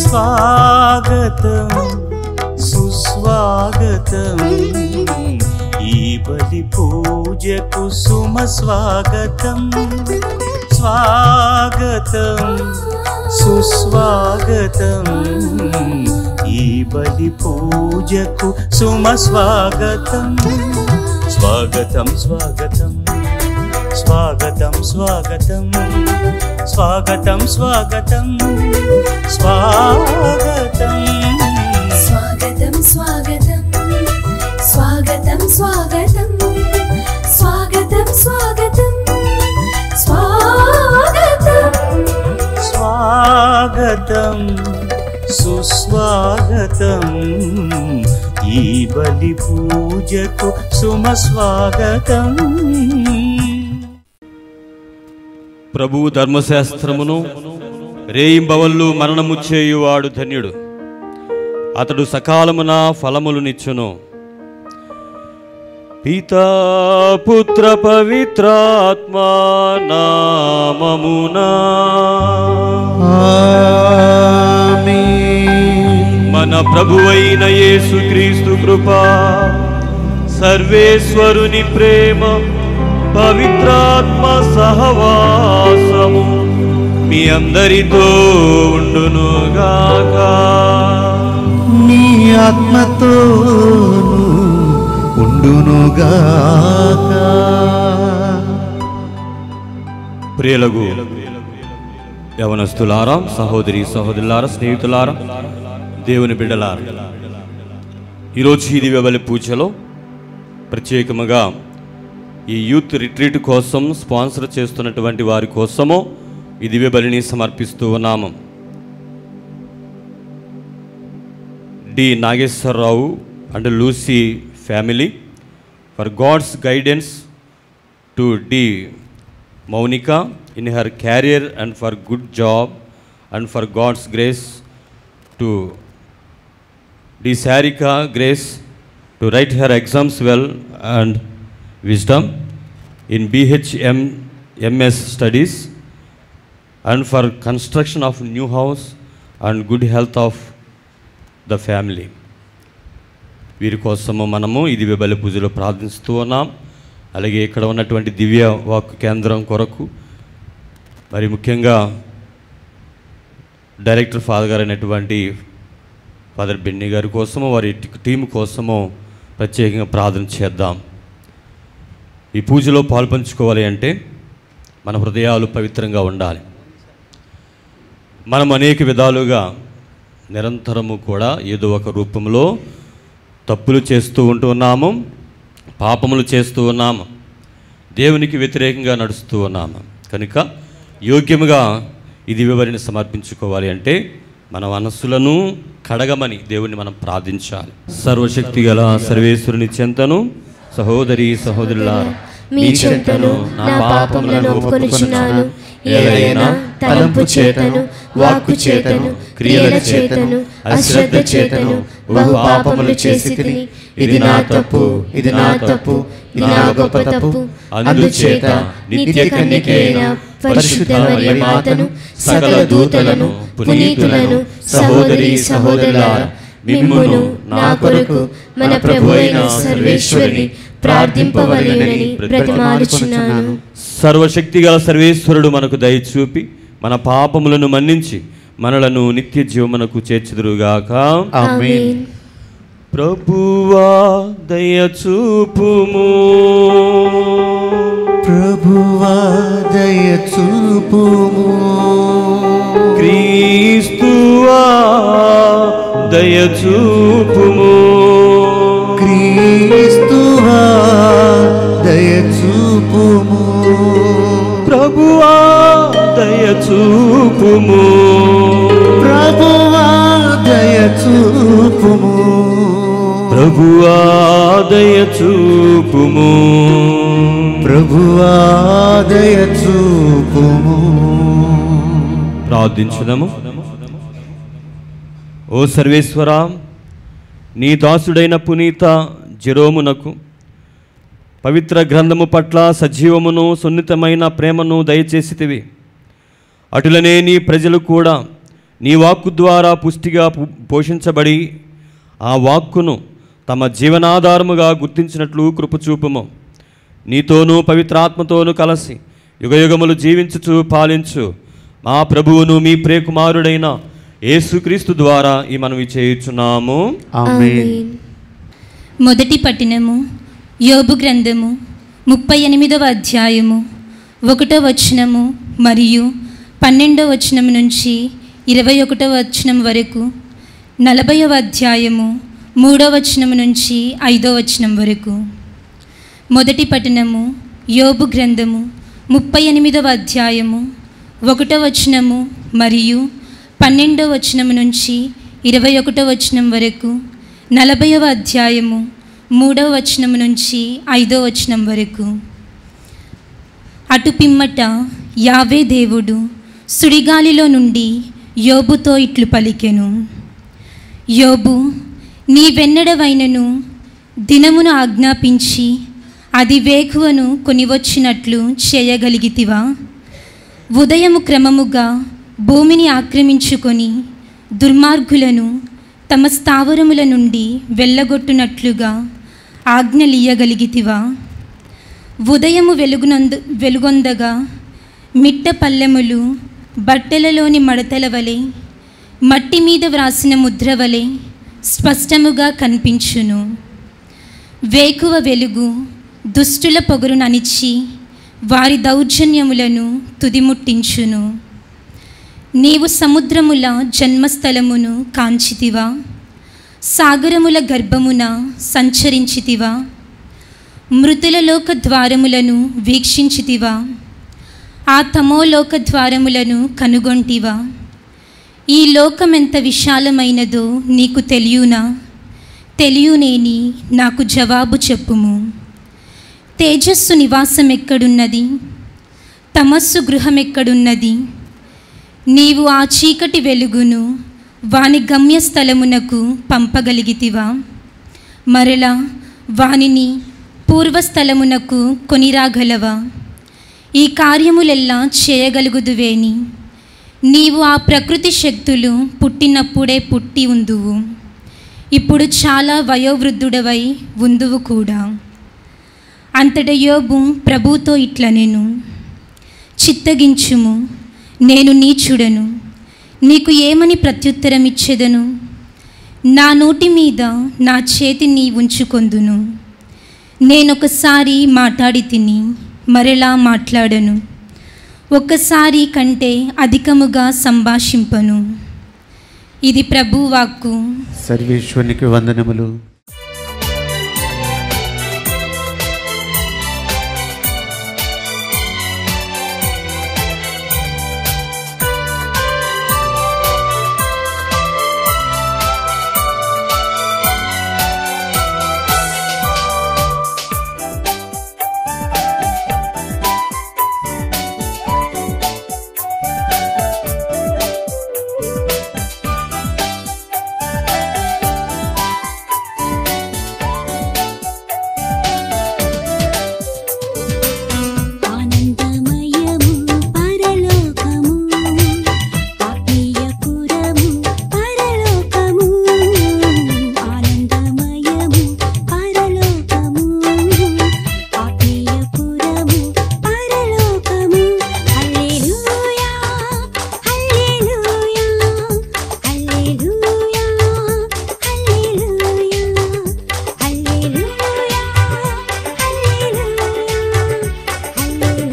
స్వాగతం సుస్వాగతం ఈ బలి పూజకు సుమ స్వాగతం స్వాగతం సుస్వాగతం ఈ బలి పూజకు సుమ స్వాగతం స్వాగతం స్వాగతం స్వాగతం స్వాగతం స్వాగతం స్వాగతం స్వాగతం స్వాగతం స్వాగతం స్వాగతం స్వాగతం స్వాగతం స్వాగతం స్వాగతం స్వాగతం సుస్వాగతం ఈ బలి పూజకు సుమ స్వాగతం ప్రభువు ధర్మశాస్త్రమును రేయింబవళ్ళు మరణము చేయువాడు ధన్యుడు అతడు సకాలమున ఫలములునిచ్చును పితా పుత్ర పవిత్రాత్మ నామమునా మన ప్రభువైన యేసుక్రీస్తు కృప సర్వేశ్వరుని ప్రేమ పవిత్రాత్మ సహవాసము మీ అందరితో ఉండునుగాక నీ ఆత్మతోను ఉండునుగాక ప్రియులగు యవనస్తులారా సహోదరి సహోదరులారా స్నేహితులారా దేవుని బిడ్డలారా ఈరోజు ఈ దివ్యబలి పూజలో ప్రత్యేకముగా ఈ యూత్ రిట్రీట్ కోసం స్పాన్సర్ చేస్తున్నటువంటి వారి కోసము ఈ దివ్యబలిని సమర్పిస్తూ ఉన్నాము D Nageswararao and Lucy family for God's guidance to D Maunika in her career and for good job and for God's grace to D. Sarika grace to write her exams well and wisdom in BHM MS studies and for construction of new house and good health of the family. వీరి కోసము మనము ఇది బలి పూజలో ప్రార్థిస్తూ ఉన్నాం అలాగే ఇక్కడ ఉన్నటువంటి దివ్య వాక్ కేంద్రం కొరకు మరి ముఖ్యంగా డైరెక్టర్ ఫాదర్ గారు అయినటువంటి ఫాదర్ బెన్నీ గారి కోసము వారి టీం కోసము ప్రత్యేకంగా ప్రార్థన చేద్దాం ఈ పూజలో పాల్పంచుకోవాలి అంటే మన హృదయాలు పవిత్రంగా ఉండాలి మనం అనేక విధాలుగా నిరంతరము కూడా ఏదో ఒక రూపంలో తప్పులు చేస్తూ ఉంటున్నాము పాపములు చేస్తూ ఉన్నాము దేవునికి వ్యతిరేకంగా నడుస్తూ ఉన్నాము కనుక యోగ్యముగా ఇది వివరిని సమర్పించుకోవాలి అంటే మన మనస్సులను కడగమని దేవుని మనం ప్రార్థించాలి సర్వశక్తి గల సర్వేశ్వరుని చెంతను సహోదరి సహోదరులారా మీ చెంతను నా పాపములను ఒప్పుకొనుచున్నాను ఏదైనా తలంపు చేతను వాక్కు చేతను క్రియల చేతను అశ్రద్ధ చేతను బహు పాపములు చేసి తిని ఇది నా తప్పు ఇది నా తప్పు ఇది నా గొప్ప తప్పు అందుచేత నిత్య కన్యకైన పరిశుద్ధ మరియ మాతను సకల దూతలను పునీతులను సహోదరి సహోదరులారా మిమ్మును నా కొరకు మన ప్రభు అయిన సర్వేశ్వరుని ప్రార్థింపవలెనని బ్రతిమాలుచున్నాను సర్వశక్తి గల సర్వేశ్వరుడు మనకు దయ చూపి మన పాపములను మన్నించి మనలను నిత్య జీవమునకు చేర్చుదురుగాక ఆమేన్ ప్రభువా దయ చూపుము ప్రభువా దయ చూపుము క్రీస్తువా దయ చూపుము క్రీస్తువా దయ చూపుము ప్రభువా దయ చూపుము ప్రభువా దయ చూపుము ప్రభువా దయ చూపుము ప్రభువా దయ చూపుము ప్రార్థించుదాము ఓ సర్వేశ్వర నీ దాసుడైన పునీత జెరోమునకు పవిత్ర గ్రంథము పట్ల సజీవమును సున్నితమైన ప్రేమను దయచేసితివి అటులనే నీ ప్రజలు కూడా నీ వాక్కు ద్వారా పుష్టిగా పు- పోషించబడి ఆ వాక్కును తమ జీవనాధారముగా గుర్తించినట్లు కృపచూపము నీతోనూ పవిత్రాత్మతోనూ కలిసి యుగయుగములు జీవించుచు పాలించు మా ప్రభువును మీ ప్రియకుమారుడైన యేసుక్రీస్తు ద్వారా ఈ మనవి చేయుచున్నాము ఆమేన్ మొదటి పట్టణము యోబు గ్రంథము ముప్పై ఎనిమిదవ అధ్యాయము ఒకటో వచనము మరియు పన్నెండవ వచనం నుంచి ఇరవై ఒకటవ వచనం వరకు నలభైవ అధ్యాయము మూడో వచనం నుంచి ఐదో వచనం వరకు మొదటి పట్టణము యోబు గ్రంథము ముప్పై ఎనిమిదవ అధ్యాయము ఒకటో వచనము మరియు పన్నెండవ వచనం నుంచి ఇరవై ఒకటో వచనం వరకు నలభైవ అధ్యాయము మూడవ వచనం నుంచి ఐదో వచనం వరకు అటు పిమ్మట యావే దేవుడు సుడిగాలిలో నుండి యోబుతో ఇట్లు పలికెను యోబు నీ వెన్నడవైనను దినమును ఆజ్ఞాపించి అది వేకువను కొనివచ్చినట్లు చేయగలిగితివా ఉదయము క్రమముగా భూమిని ఆక్రమించుకొని దుర్మార్గులను తమ స్థావరముల నుండి వెళ్ళగొట్టునట్లుగా ఆజ్ఞలియగలిగితివా ఉదయము వెలుగునందు వెలుగొందగా మిట్ట పల్లెములు బట్టలలోని మడతల వలె మట్టి మీద వ్రాసిన ముద్ర వలె స్పష్టముగా కనిపించును వేకువ వెలుగు దుష్టుల పొగరును అణిచి వారి దౌర్జన్యములను తుదిముట్టించును నీవు సముద్రముల జన్మస్థలమును కాంచితివా సాగరముల గర్భమున సంచరించితివా మృతుల లోక ద్వారములను వీక్షించితివా ఆ తమోలోక ద్వారములను కనుగొంటివా ఈ లోకమెంత విశాలమైనదో నీకు తెలియనా తెలియనేని నాకు జవాబు చెప్పుము తేజస్సు నివాసం ఎక్కడున్నది తమస్సు గృహం ఎక్కడున్నది నీవు ఆ చీకటి వెలుగును వాని గమ్యస్థలమునకు పంపగలిగితివా మరలా వానిని పూర్వస్థలమునకు కొనిరాగలవా ఈ కార్యములెల్లా చేయగలుగుదువేని నీవు ఆ ప్రకృతి శక్తులు పుట్టినప్పుడే పుట్టి ఉందువు ఇప్పుడు చాలా వయోవృద్ధుడవై ఉందువు కూడా అంతట యోబు ప్రభుతో ఇట్ల నేను చిత్తగించుము నేను నీచుడను నీకు ఏమని ప్రత్యుత్తరం ఇచ్చేదను నా నోటి మీద నా చేతిని ఉంచుకొందును నేనొకసారి మాట్లాడి తిని మరలా మాట్లాడను ఒక్కసారి కంటే అధికముగా సంభాషింపను ఇది ప్రభు వాక్కు సర్వేశ్వరునికి వందనములు ఆనందమయము పరలోకము ఆత్మీయపురము పరలోకము ఆనందమయము పరలోకము ఆత్మీయపురము పరలోకము హల్లెలూయా హల్లెలూయా హల్లెలూయా హల్లెలూయా హల్లెలూయా హల్లెలూయా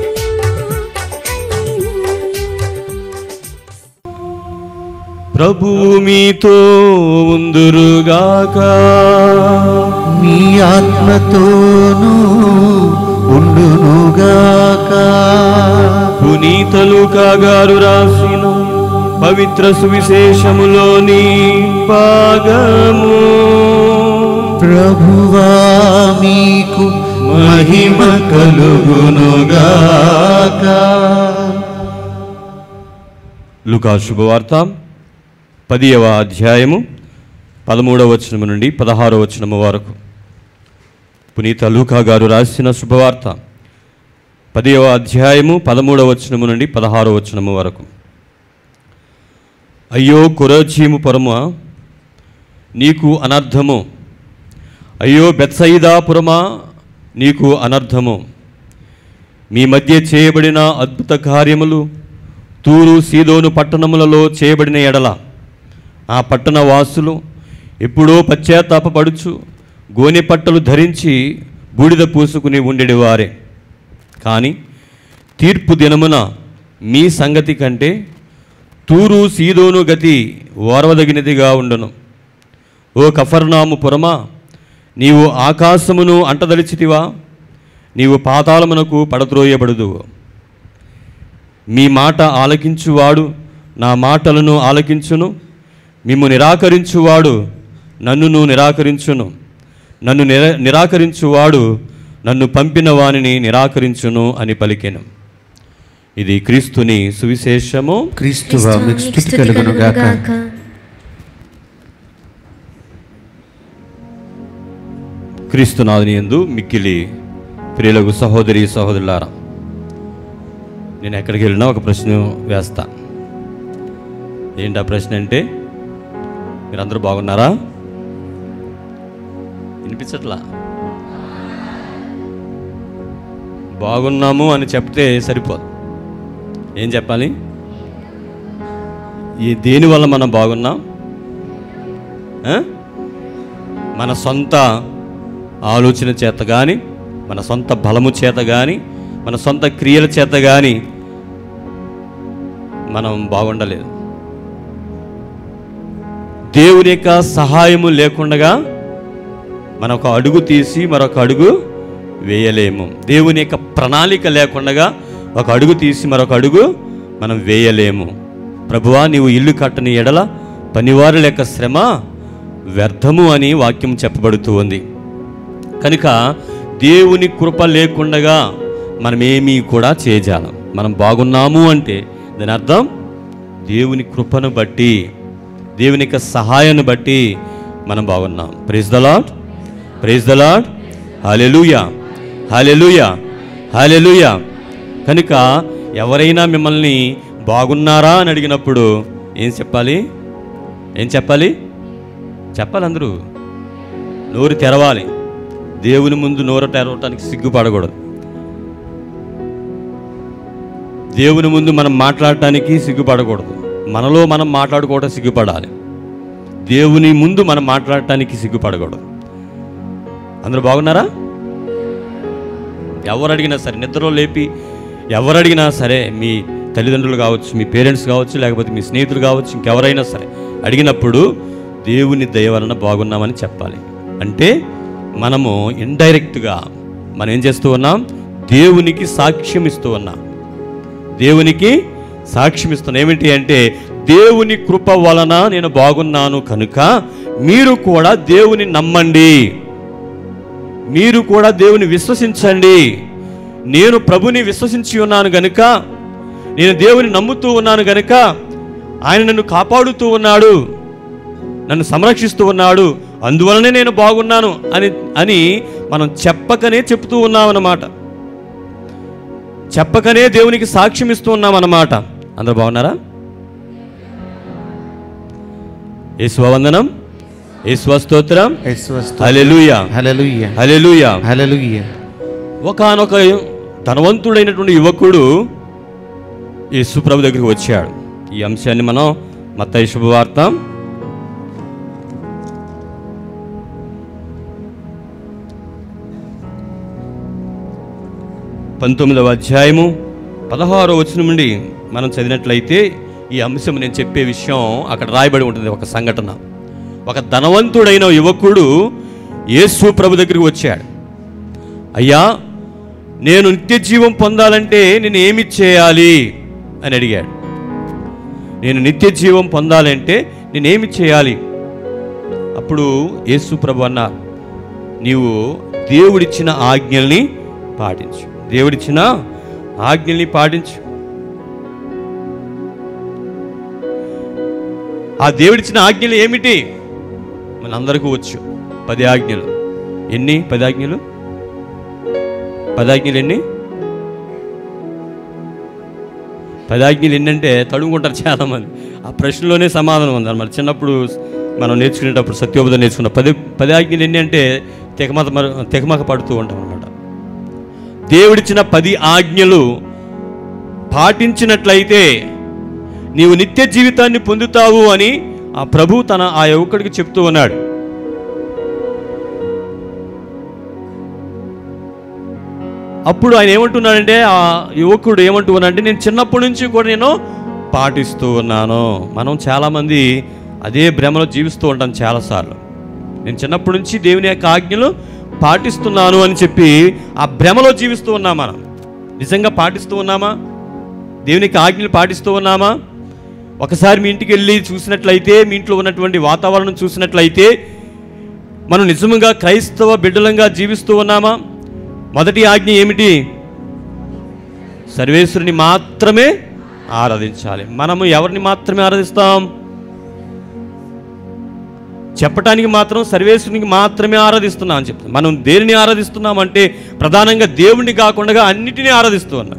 ప్రభువు మీతో ఉందురుగాక మీ ఆత్మతోనూ ఉండునుగాక పునీతలు కాగారు రాసిన పవిత్ర సువిశేషములోని భాగము ప్రభువా మీకు మహిమ కలుగునుగాక లుకా శుభవార్త పదియవ అధ్యాయము పదమూడవ వచనము నుండి పదహారవ వచనము వరకు పునీత లూకా గారు రాసిన శుభవార్త పదియవ అధ్యాయము పదమూడవ వచనము నుండి పదహారవ వచనము వరకు అయ్యో కురచీము పురమ నీకు అనర్థము అయ్యో బెత్సయిదాపురమా నీకు అనర్థము మీ మధ్య చేయబడిన అద్భుత కార్యములు తూరు సీదోను పట్టణములలో చేయబడిన ఎడల ఆ పట్టణ వాసులు ఎప్పుడో పశ్చాత్తాపపడుచు గోనె పట్టలు ధరించి బూడిద పూసుకుని ఉండేది వారే కానీ తీర్పు దినమున మీ సంగతి కంటే తూరు సీదోను గతి ఓర్వదగినదిగా ఉండును ఓ కఫర్నాము పురమా నీవు ఆకాశమును అంటదలిచితివా నీవు పాతాళమునకు పడద్రోయబడదు మీ మాట ఆలకించువాడు నా మాటలను ఆలకించును మిమ్ము నిరాకరించువాడు నన్నును నిరాకరించును నన్ను నిర నిరాకరించువాడు నన్ను పంపిన వానిని నిరాకరించును అని పలికెను ఇది క్రీస్తుని సువిశేషము క్రీస్తువా మీకు స్థుతి కలుగును గాక క్రీస్తునాథుని యందు మిక్కిలి ప్రియులకు సహోదరి సహోదరులారా నేను ఎక్కడికి వెళ్ళినా ఒక ప్రశ్న వేస్తా ఏంటి ఆ ప్రశ్న అంటే మీరందరూ బాగున్నారా వినిపించట్లా బాగున్నాము అని చెప్తే సరిపోదు ఏం చెప్పాలి ఈ దేని వల్ల మనం బాగున్నాం ఆ? మన సొంత ఆలోచన చేత కానీ మన సొంత బలము చేత కానీ మన సొంత క్రియల చేత కానీ మనం బాగుండలేదు దేవుని యొక్క సహాయము లేకుండా మనం ఒక అడుగు తీసి మరొక అడుగు వేయలేము దేవుని యొక్క ప్రణాళిక లేకుండా ఒక అడుగు తీసి మరొక అడుగు మనం వేయలేము ప్రభువా నీవు ఇల్లు కట్టని ఎడల పనివారుల యొక్క శ్రమ వ్యర్థము అని వాక్యం చెప్పబడుతూ ఉంది కనుక దేవుని కృప లేకుండగా మనం ఏమీ కూడా చేయజాలం మనం బాగున్నాము అంటే దాని అర్థం దేవుని కృపను బట్టి దేవుని యొక్క సహాయాన్ని బట్టి మనం బాగున్నాం praise the Lord praise the Lord hallelujah hallelujah hallelujah కనుక ఎవరైనా మిమ్మల్ని బాగున్నారా అని అడిగినప్పుడు ఏం చెప్పాలి ఏం చెప్పాలి చెప్పాలి అందరూ నోరు తెరవాలి దేవుని ముందు నోరు తెరవటానికి సిగ్గుపడకూడదు దేవుని ముందు మనం మాట్లాడటానికి సిగ్గుపడకూడదు మనలో మనం మాట్లాడుకోవడం సిగ్గుపడాలి దేవుని ముందు మనం మాట్లాడటానికి సిగ్గుపడకూడదు అందరూ బాగున్నారా ఎవరు అడిగినా సరే నిద్రలో లేపి ఎవరు అడిగినా సరే మీ తల్లిదండ్రులు కావచ్చు మీ పేరెంట్స్ కావచ్చు లేకపోతే మీ స్నేహితులు కావచ్చు ఇంకెవరైనా సరే అడిగినప్పుడు దేవుని దయ వలన బాగున్నామని చెప్పాలి అంటే మనము ఇండైరెక్ట్గా మనం ఏం చేస్తూ ఉన్నాం దేవునికి సాక్ష్యం ఇస్తూ ఉన్నాం దేవునికి సాక్ష్యం ఇస్తున్నాను ఏమిటి అంటే దేవుని కృప వలన నేను బాగున్నాను కనుక మీరు కూడా దేవుని నమ్మండి మీరు కూడా దేవుని విశ్వసించండి నేను ప్రభుని విశ్వసించి ఉన్నాను గనుక నేను దేవుని నమ్ముతూ ఉన్నాను గనుక ఆయన నన్ను కాపాడుతూ ఉన్నాడు నన్ను సంరక్షిస్తూ ఉన్నాడు అందువలనే నేను బాగున్నాను అని అని మనం చెప్పకనే చెప్తూ ఉన్నామన్నమాట చెప్పకనే దేవునికి సాక్ష్యం ఇస్తూ ఉన్నామన్నమాట అందరూ బాగున్నారా యేసువందనం యేసుస్తోత్రం యేసువస్తు హల్లెలూయా హల్లెలూయా హల్లెలూయా హల్లెలూయా ఒకానొక ధనవంతుడైనటువంటి యువకుడు యేసు ప్రభు దగ్గరికి వచ్చాడు ఈ అంశాన్ని మనం మత్తయి శుభవార్త పంతొమ్మిదవ అధ్యాయము పదహారో వచనం నుండి మనం చదివినట్లయితే ఈ అంశం నేను చెప్పే విషయం అక్కడ రాయబడి ఉంటుంది ఒక సంఘటన ఒక ధనవంతుడైన యువకుడు యేసు ప్రభు దగ్గరికి వచ్చాడు అయ్యా నేను నిత్య జీవం పొందాలంటే నేను ఏమి చేయాలి అని అడిగాడు నేను నిత్య జీవం పొందాలంటే నేను ఏమి చేయాలి అప్పుడు యేసు ప్రభు అన్న నీవు దేవుడిచ్చిన ఆజ్ఞల్ని పాటించు దేవుడిచ్చిన ఆజ్ఞల్ని పాటించు ఆ దేవుడిచ్చిన ఆజ్ఞలు ఏమిటి మనందరికీ వచ్చు పది ఆజ్ఞలు ఎన్ని పది ఆజ్ఞలు పది ఆజ్ఞలు ఎన్ని పది ఆజ్ఞలు ఏంటంటే తడుముకుంటారు చాలామంది ఆ ప్రశ్నలోనే సమాధానం ఉంది మరి చిన్నప్పుడు మనం నేర్చుకునేటప్పుడు సత్యోపదం నేర్చుకున్న పది పది ఆజ్ఞలు ఎన్ని అంటే తెగమత తెగమక పడుతూ ఉంటాం అనమాట దేవుడిచ్చిన పది ఆజ్ఞలు పాటించినట్లయితే నీవు నిత్య జీవితాన్ని పొందుతావు అని ఆ ప్రభు తన ఆ యువకుడికి చెప్తూ ఉన్నాడు అప్పుడు ఆయన ఏమంటున్నాడంటే ఆ యువకుడు ఏమంటూ ఉన్నాడంటే నేను చిన్నప్పటి నుంచి కూడా నేను పాటిస్తూ ఉన్నాను మనం చాలామంది అదే భ్రమలో జీవిస్తూ ఉంటాం చాలాసార్లు నేను చిన్నప్పటి నుంచి దేవుని యొక్క ఆజ్ఞలు పాటిస్తున్నాను అని చెప్పి ఆ భ్రమలో జీవిస్తూ ఉన్నాం మనం నిజంగా పాటిస్తూ ఉన్నామా దేవునికి ఆజ్ఞలు పాటిస్తూ ఉన్నామా ఒకసారి మీ ఇంటికి వెళ్ళి చూసినట్లయితే మీ ఇంట్లో ఉన్నటువంటి వాతావరణం చూసినట్లయితే మనం నిజంగా క్రైస్తవ బిడ్డలంగా జీవిస్తూ ఉన్నామా మొదటి ఆజ్ఞ ఏమిటి సర్వేశ్వరుని మాత్రమే ఆరాధించాలి మనము ఎవరిని మాత్రమే ఆరాధిస్తాం చెప్పటానికి మాత్రం సర్వేశ్వరునికి మాత్రమే ఆరాధిస్తున్నాం అని చెప్తాం మనం దేనిని ఆరాధిస్తున్నాం అంటే ప్రధానంగా దేవుణ్ణి కాకుండా అన్నిటినీ ఆరాధిస్తూ ఉన్నాం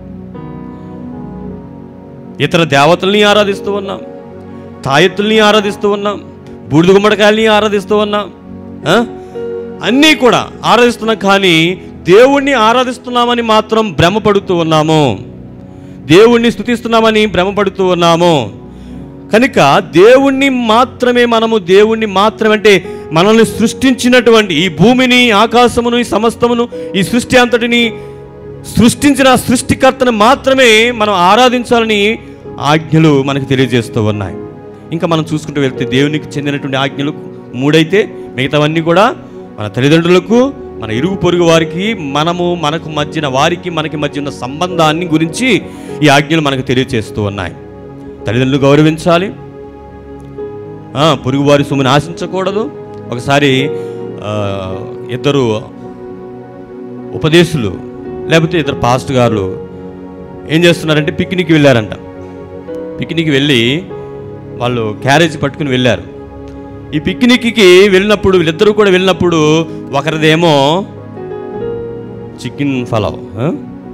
ఇతర దేవతల్ని ఆరాధిస్తూ ఉన్నాం తాయెత్తుల్ని ఆరాధిస్తూ ఉన్నాం బూడిద గుమ్మడికాయల్ని ఆరాధిస్తూ ఉన్నాం ఆ? అన్నీ కూడా ఆరాధిస్తున్నాం కానీ దేవుణ్ణి ఆరాధిస్తున్నామని మాత్రం భ్రమపడుతూ ఉన్నాము దేవుణ్ణి స్థుతిస్తున్నామని భ్రమపడుతూ ఉన్నాము కనుక దేవుణ్ణి మాత్రమే మనము దేవుణ్ణి మాత్రమే అంటే మనల్ని సృష్టించినటువంటి ఈ భూమిని ఆకాశమును ఈ సమస్తమును ఈ సృష్టి అంతటిని సృష్టించిన సృష్టికర్తను మాత్రమే మనం ఆరాధించాలని ఆజ్ఞలు మనకు తెలియజేస్తూ ఉన్నాయి ఇంకా మనం చూసుకుంటూ వెళ్తే దేవునికి చెందినటువంటి ఆజ్ఞలు మూడైతే మిగతావన్నీ కూడా మన తల్లిదండ్రులకు మన ఇరుగు పొరుగు వారికి మనము మనకు మధ్యన వారికి మనకి మధ్య ఉన్న సంబంధాన్ని గురించి ఈ ఆజ్ఞలు మనకు తెలియజేస్తూ ఉన్నాయి తల్లిదండ్రులు గౌరవించాలి ఆ, పొరుగువారి సొమ్ముని ఆశించకూడదు ఒకసారి ఆ, ఇద్దరు ఉపదేశులు లేకపోతే ఇద్దరు పాస్ట్ గారు ఏం చేస్తున్నారంటే పిక్నిక్ వెళ్ళారంట పిక్నిక్ వెళ్ళి వాళ్ళు క్యారేజ్ పట్టుకుని వెళ్ళారు ఈ పిక్నిక్కి వెళ్ళినప్పుడు వీళ్ళిద్దరూ కూడా వెళ్ళినప్పుడు ఒకరిదేమో చికెన్ ఫలావ్ ఆ?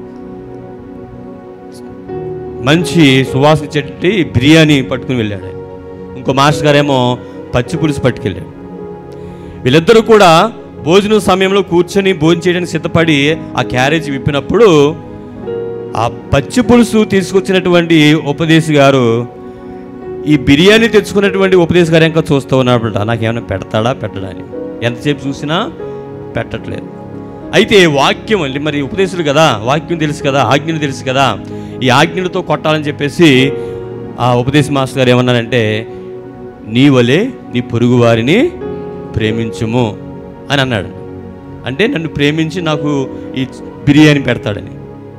మంచి సువాసన చెట్టి బిర్యానీ పట్టుకుని వెళ్ళాడు ఆయన. ఇంకో మాస్టర్ గారేమో పచ్చి పులుసు పట్టుకెళ్ళాడు వీళ్ళిద్దరూ కూడా భోజనం సమయంలో కూర్చొని భోజనం చేయడానికి సిద్ధపడి ఆ క్యారేజ్ విప్పినప్పుడు ఆ పచ్చి పులుసు తీసుకొచ్చినటువంటి ఉపదేశి గారు ఈ బిర్యానీ తెచ్చుకున్నటువంటి ఉపదేశ గారు ఇంకా చూస్తూ ఉన్నప్పుడు నాకేమైనా పెడతాడా పెట్టడా అని ఎంతసేపు చూసినా పెట్టట్లేదు అయితే వాక్యం అండి మరి ఉపదేశాలు కదా వాక్యం తెలుసు కదా ఆజ్ఞలు తెలుసు కదా ఈ ఆజ్ఞలతో కొట్టాలని చెప్పేసి ఆ ఉపదేశ మాస్టర్ గారు ఏమన్నారంటే నీ వలే నీ పొరుగు వారిని ప్రేమించుము అని అన్నాడు అంటే నన్ను ప్రేమించి నాకు ఈ బిర్యానీ పెడతాడని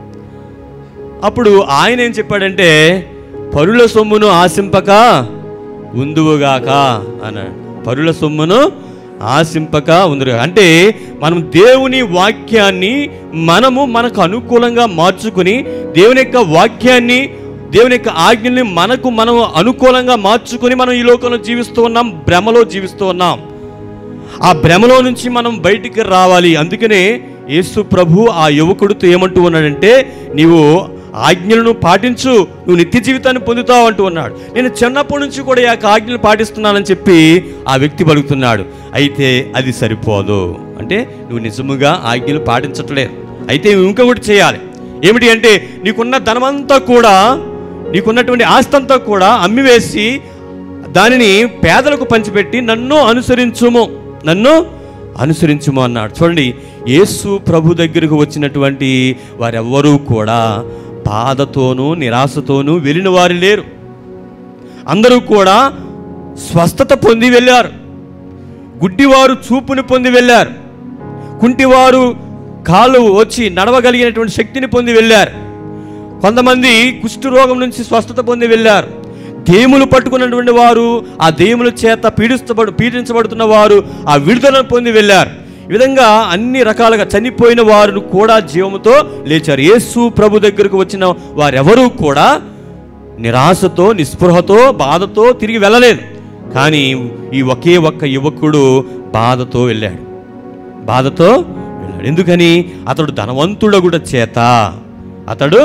అప్పుడు ఆయన ఏం చెప్పాడంటే పరుల సొమ్మును ఆశింపక ఉందువుగాక అన్నాడు పరుల సొమ్మును ఆశింపక ఉందిగా అంటే మనం దేవుని వాక్యాన్ని మనము మనకు అనుకూలంగా మార్చుకుని దేవుని యొక్క వాక్యాన్ని దేవుని యొక్క ఆజ్ఞల్ని మనకు మనం అనుకూలంగా మార్చుకుని మనం ఈ లోకంలో జీవిస్తూ ఉన్నాం భ్రమలో జీవిస్తూ ఉన్నాం ఆ భ్రమలో నుంచి మనం బయటికి రావాలి అందుకనే యేసు ప్రభు ఆ యువకుడితో ఏమంటూ ఉన్నాడంటే నీవు ఆజ్ఞలను పాటించు నువ్వు నిత్య జీవితాన్ని పొందుతావు అంటూ ఉన్నాడు నేను చిన్నప్పటి నుంచి కూడా ఈ యొక్క ఆజ్ఞలు పాటిస్తున్నానని చెప్పి ఆ వ్యక్తి పలుకుతున్నాడు అయితే అది సరిపోదు అంటే నువ్వు నిజముగా ఆజ్ఞలు పాటించట్లేదు అయితే నువ్వు ఇంకొకటి చేయాలి ఏమిటి అంటే నీకున్న ధనమంతా కూడా నీకున్నటువంటి ఆస్తి అంతా కూడా అమ్మివేసి దానిని పేదలకు పంచిపెట్టి నన్ను అనుసరించుము నన్ను అనుసరించుము అన్నాడు చూడండి యేసు ప్రభు దగ్గరకు వచ్చినటువంటి వారెవ్వరూ కూడా బాధతోనూ నిరాశతోనూ వెళ్ళిన వారు లేరు అందరూ కూడా స్వస్థత పొంది వెళ్ళారు గుడ్డివారు చూపుని పొంది వెళ్ళారు కుంటివారు కాళ్ళు వచ్చి నడవగలిగినటువంటి శక్తిని పొంది వెళ్ళారు కొంతమంది కుష్ఠు రోగం నుంచి స్వస్థత పొంది వెళ్ళారు దేములు పట్టుకున్నటువంటి వారు ఆ దేముల చేత పీడిస్తబడు పీడించబడుతున్న వారు ఆ విడుదలను పొంది వెళ్ళారు ఈ విధంగా అన్ని రకాలుగా చనిపోయిన వారు కూడా జీవముతో లేచారు యేసు ప్రభు దగ్గరకు వచ్చిన వారెవరూ కూడా నిరాశతో నిస్పృహతో బాధతో తిరిగి వెళ్ళలేదు కానీ ఈ ఒకే ఒక్క యువకుడు బాధతో వెళ్ళాడు బాధతో వెళ్ళాడు ఎందుకని అతడు ధనవంతుడగుట చేత అతడు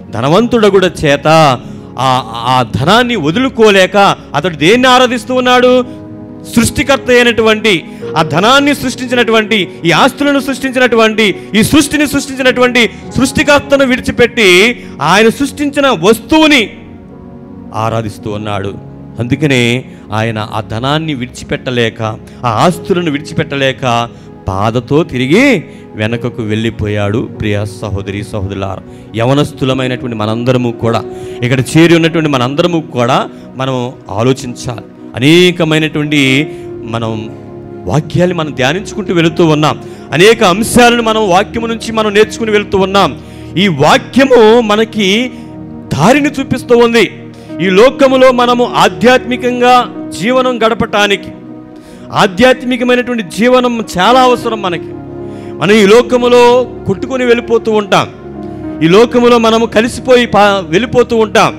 ధనవంతుడగుడ చేత ఆ ఆ ధనాన్ని వదులుకోలేక అతడు దేన్ని ఆరాధిస్తూ ఉన్నాడు సృష్టికర్త అయినటువంటి ఆ ధనాన్ని సృష్టించినటువంటి ఈ ఆస్తులను సృష్టించినటువంటి ఈ సృష్టిని సృష్టించినటువంటి సృష్టికర్తను విడిచిపెట్టి ఆయన సృష్టించిన వస్తువుని ఆరాధిస్తూ ఉన్నాడు అందుకనే ఆయన ఆ ధనాన్ని విడిచిపెట్టలేక ఆ ఆస్తులను విడిచిపెట్టలేక బాధతో తిరిగి వెనకకు వెళ్ళిపోయాడు ప్రియ సహోదరి సహోదరులార యవనస్థులమైనటువంటి మనందరము కూడా ఇక్కడ చేరి ఉన్నటువంటి మనందరము కూడా మనం ఆలోచించాలి అనేకమైనటువంటి మనం వాక్యాలు మనం ధ్యానించుకుంటూ వెళుతూ ఉన్నాం అనేక అంశాలను మనం వాక్యము నుంచి మనం నేర్చుకుని వెళుతూ ఉన్నాం ఈ వాక్యము మనకి దారిని చూపిస్తూ ఉంది ఈ లోకములో మనము ఆధ్యాత్మికంగా జీవనం గడపటానికి ఆధ్యాత్మికమైనటువంటి జీవనం చాలా అవసరం మనకి మనం ఈ లోకములో కొట్టుకొని వెళ్ళిపోతూ ఉంటాం ఈ లోకములో మనము కలిసిపోయి పా వెళ్ళిపోతూ ఉంటాం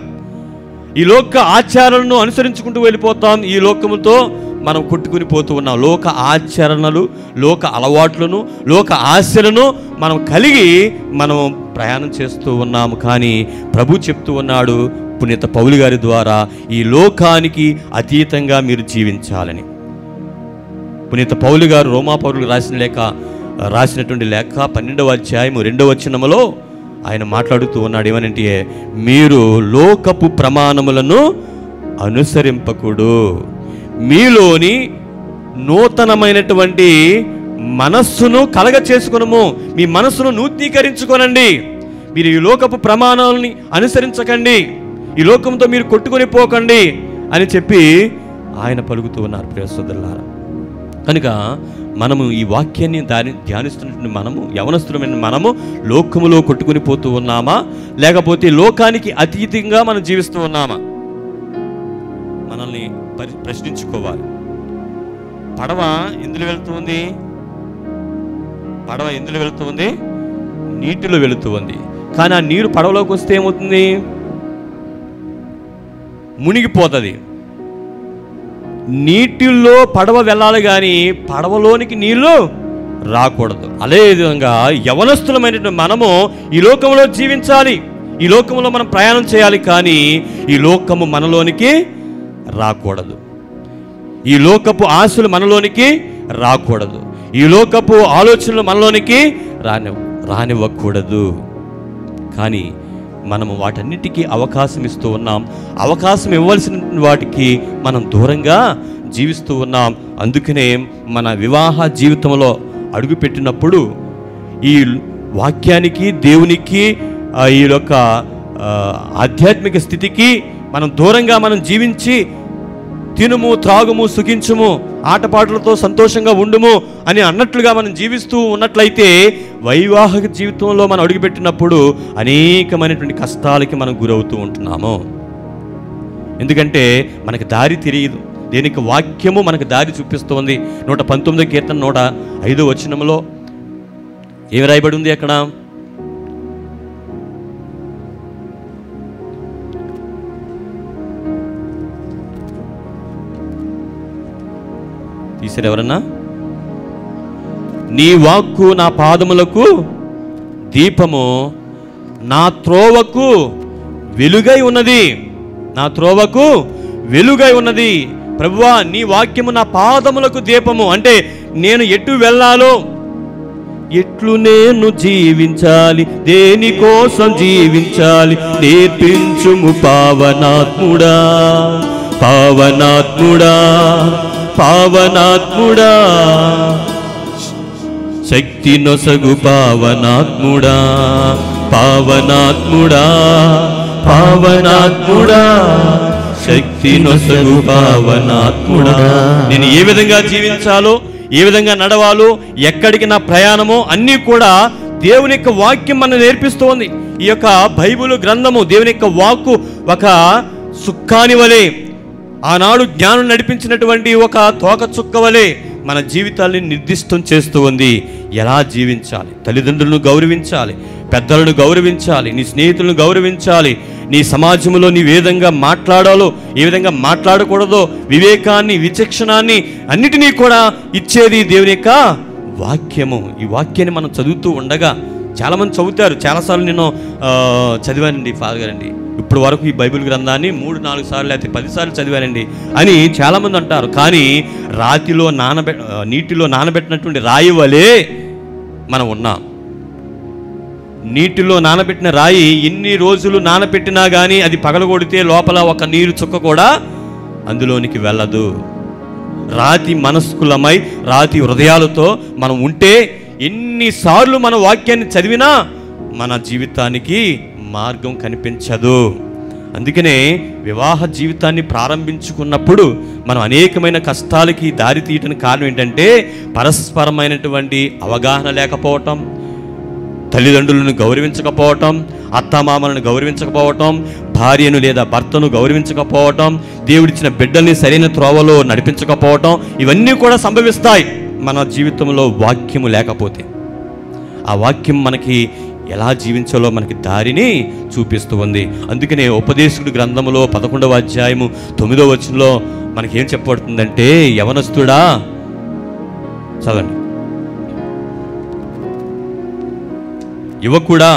ఈ లోక ఆచారాలను అనుసరించుకుంటూ వెళ్ళిపోతాం ఈ లోకముతో మనం కొట్టుకుని పోతూ ఉన్నాం లోక ఆచరణలు లోక అలవాట్లను లోక ఆశలను మనం కలిగి మనం ప్రయాణం చేస్తూ ఉన్నాము కానీ ప్రభు చెప్తూ ఉన్నాడు పునీత పౌలు గారి ద్వారా ఈ లోకానికి అతీతంగా మీరు జీవించాలని పునీత పౌలు గారు రోమా పౌరులకు రాసిన లేఖ రాసినటువంటి లేఖ పన్నెండవ అధ్యాయము రెండవ వచనములో ఆయన మాట్లాడుతూ ఉన్నాడు ఏమనంటే మీరు లోకపు ప్రమాణములను అనుసరింపకుడు మీలోని నూతనమైనటువంటి మనస్సును కలగ చేసుకునము మీ మనస్సును నూతనీకరించుకోనండి మీరు ఈ లోకపు ప్రమాణాలని అనుసరించకండి ఈ లోకంతో మీరు కొట్టుకొని పోకండి అని చెప్పి ఆయన పలుకుతూ ఉన్నారు ప్రియసోదరులారా కనుక మనము ఈ వాక్యాన్ని దాని ధ్యానిస్తున్నటువంటి మనము యవనస్తులమైన మనము లోకములో కొట్టుకుని పోతూ ఉన్నామా లేకపోతే లోకానికి అతీతంగా మనం జీవిస్తూ ఉన్నామా మనల్ని పరి ప్రశ్నించుకోవాలి పడవ ఎందులో వెళుతుంది పడవ ఎందులో వెళుతుంది నీటిలో వెళుతూ ఉంది కానీ ఆ నీరు పడవలోకి వస్తే ఏమవుతుంది మునిగిపోతుంది నీటిల్లో పడవ వెళ్ళాలి కానీ పడవలోనికి నీళ్లు రాకూడదు అదే విధంగా యవనస్తులమైనటువంటి మనము ఈ లోకంలో జీవించాలి ఈ లోకంలో మనం ప్రయాణం చేయాలి కానీ ఈ లోకము మనలోనికి రాకూడదు ఈ లోకపు ఆశలు మనలోనికి రాకూడదు ఈ లోకపు ఆలోచనలు మనలోనికి రాని రానివ్వకూడదు కానీ మనము వాటన్నిటికీ అవకాశం ఇస్తూ ఉన్నాం అవకాశం ఇవ్వాల్సిన వాటికి మనం దూరంగా జీవిస్తూ ఉన్నాం అందుకనే మన వివాహ జీవితంలో అడుగుపెట్టినప్పుడు ఈ వాక్యానికి దేవునికి ఆ, ఈ యొక్క ఆ, ఆధ్యాత్మిక స్థితికి మనం దూరంగా మనం జీవించి తినుము త్రాగుము సుఖించుము ఆటపాటలతో సంతోషంగా ఉండుము అని అన్నట్లుగా మనం జీవిస్తూ ఉన్నట్లయితే వైవాహిక జీవితంలో మనం అడుగుపెట్టినప్పుడు అనేకమైనటువంటి కష్టాలకి మనం గురవుతూ ఉంటున్నాము ఎందుకంటే మనకి దారి తెలియదు దేనికి వాక్యము మనకు దారి చూపిస్తోంది నూట పంతొమ్మిదో కీర్తన నూట ఐదో వచనంలో ఏమి రాయబడి ఉంది అక్కడ తీసారు ఎవరన్నా నీ వాక్కు నా పాదములకు దీపము నా త్రోవకు వెలుగై ఉన్నది నా త్రోవకు వెలుగై ఉన్నది ప్రభువా నీ వాక్యము నా పాదములకు దీపము అంటే నేను ఎటు వెళ్ళాలో ఎట్లు నేను జీవించాలి దేనికోసం జీవించాలి నేర్పించుము పావనాత్ముడా పావనాత్ముడా పావనాత్ముడా శక్తి నొసగు పావనాత్ముడా పావనాత్ముడా పావనాత్ముడా శక్తి నొసగు పావనాత్ముడా నేను ఏ విధంగా జీవించాలో ఏ విధంగా నడవాలో ఎక్కడికి నా ప్రయాణమో అన్నీ కూడా దేవుని యొక్క వాక్యం మన నేర్పిస్తోంది ఈ యొక్క బైబిల్ గ్రంథము దేవుని యొక్క వాక్కు ఒక సుక్కాని వలె ఆనాడు జ్ఞానం నడిపించినటువంటి ఒక తోక చుక్క వలె మన జీవితాన్ని నిర్దిష్టం చేస్తూ ఉంది ఎలా జీవించాలి తల్లిదండ్రులను గౌరవించాలి పెద్దలను గౌరవించాలి నీ స్నేహితులను గౌరవించాలి నీ సమాజంలో నీ ఏ విధంగా మాట్లాడాలో ఏ విధంగా మాట్లాడకూడదో వివేకాన్ని విచక్షణాన్ని అన్నిటినీ కూడా ఇచ్చేది దేవుని యొక్క వాక్యము ఈ వాక్యాన్ని మనం చదువుతూ ఉండగా చాలామంది చదువుతారు చాలాసార్లు నేను ఆ, చదివానండి ఫాదర్ గారండి ఇప్పుడు వరకు ఈ బైబిల్ గ్రంథాన్ని మూడు నాలుగు సార్లు లేకపోతే పదిసార్లు చదివానండి అని చాలామంది అంటారు కానీ రాతిలో నానబె ఆ, నీటిలో నానబెట్టినటువంటి రాయి వలె మనం ఉన్నాం నీటిలో నానబెట్టిన రాయి ఎన్ని రోజులు నానబెట్టినా కానీ అది పగలగొడితే లోపల ఒక నీరు చుక్క కూడా అందులోనికి వెళ్ళదు రాతి మనస్కులమై రాతి హృదయాలతో మనం ఉంటే ఎన్నిసార్లు మన వాక్యాన్ని చదివినా మన జీవితానికి మార్గం కనిపించదు అందుకనే వివాహ జీవితాన్ని ప్రారంభించుకున్నప్పుడు మనం అనేకమైన కష్టాలకి దారి తీయటానికి కారణం ఏంటంటే పరస్పరమైనటువంటి అవగాహన లేకపోవటం తల్లిదండ్రులను గౌరవించకపోవటం అత్తమామలను గౌరవించకపోవటం భార్యను లేదా భర్తను గౌరవించకపోవటం దేవుడిచ్చిన బిడ్డల్ని సరైన త్రోవలో నడిపించకపోవటం ఇవన్నీ కూడా సంభవిస్తాయి మన జీవితంలో వాక్యము లేకపోతే ఆ వాక్యం మనకి ఎలా జీవించాలో మనకి దారిని చూపిస్తూ ఉంది అందుకనే ఉపదేశకుడు గ్రంథములో పదకొండవ అధ్యాయము తొమ్మిదవ వచనంలో మనకి ఏం చెప్పబడుతుందంటే యవనస్తుడా చదవండి యువకుడా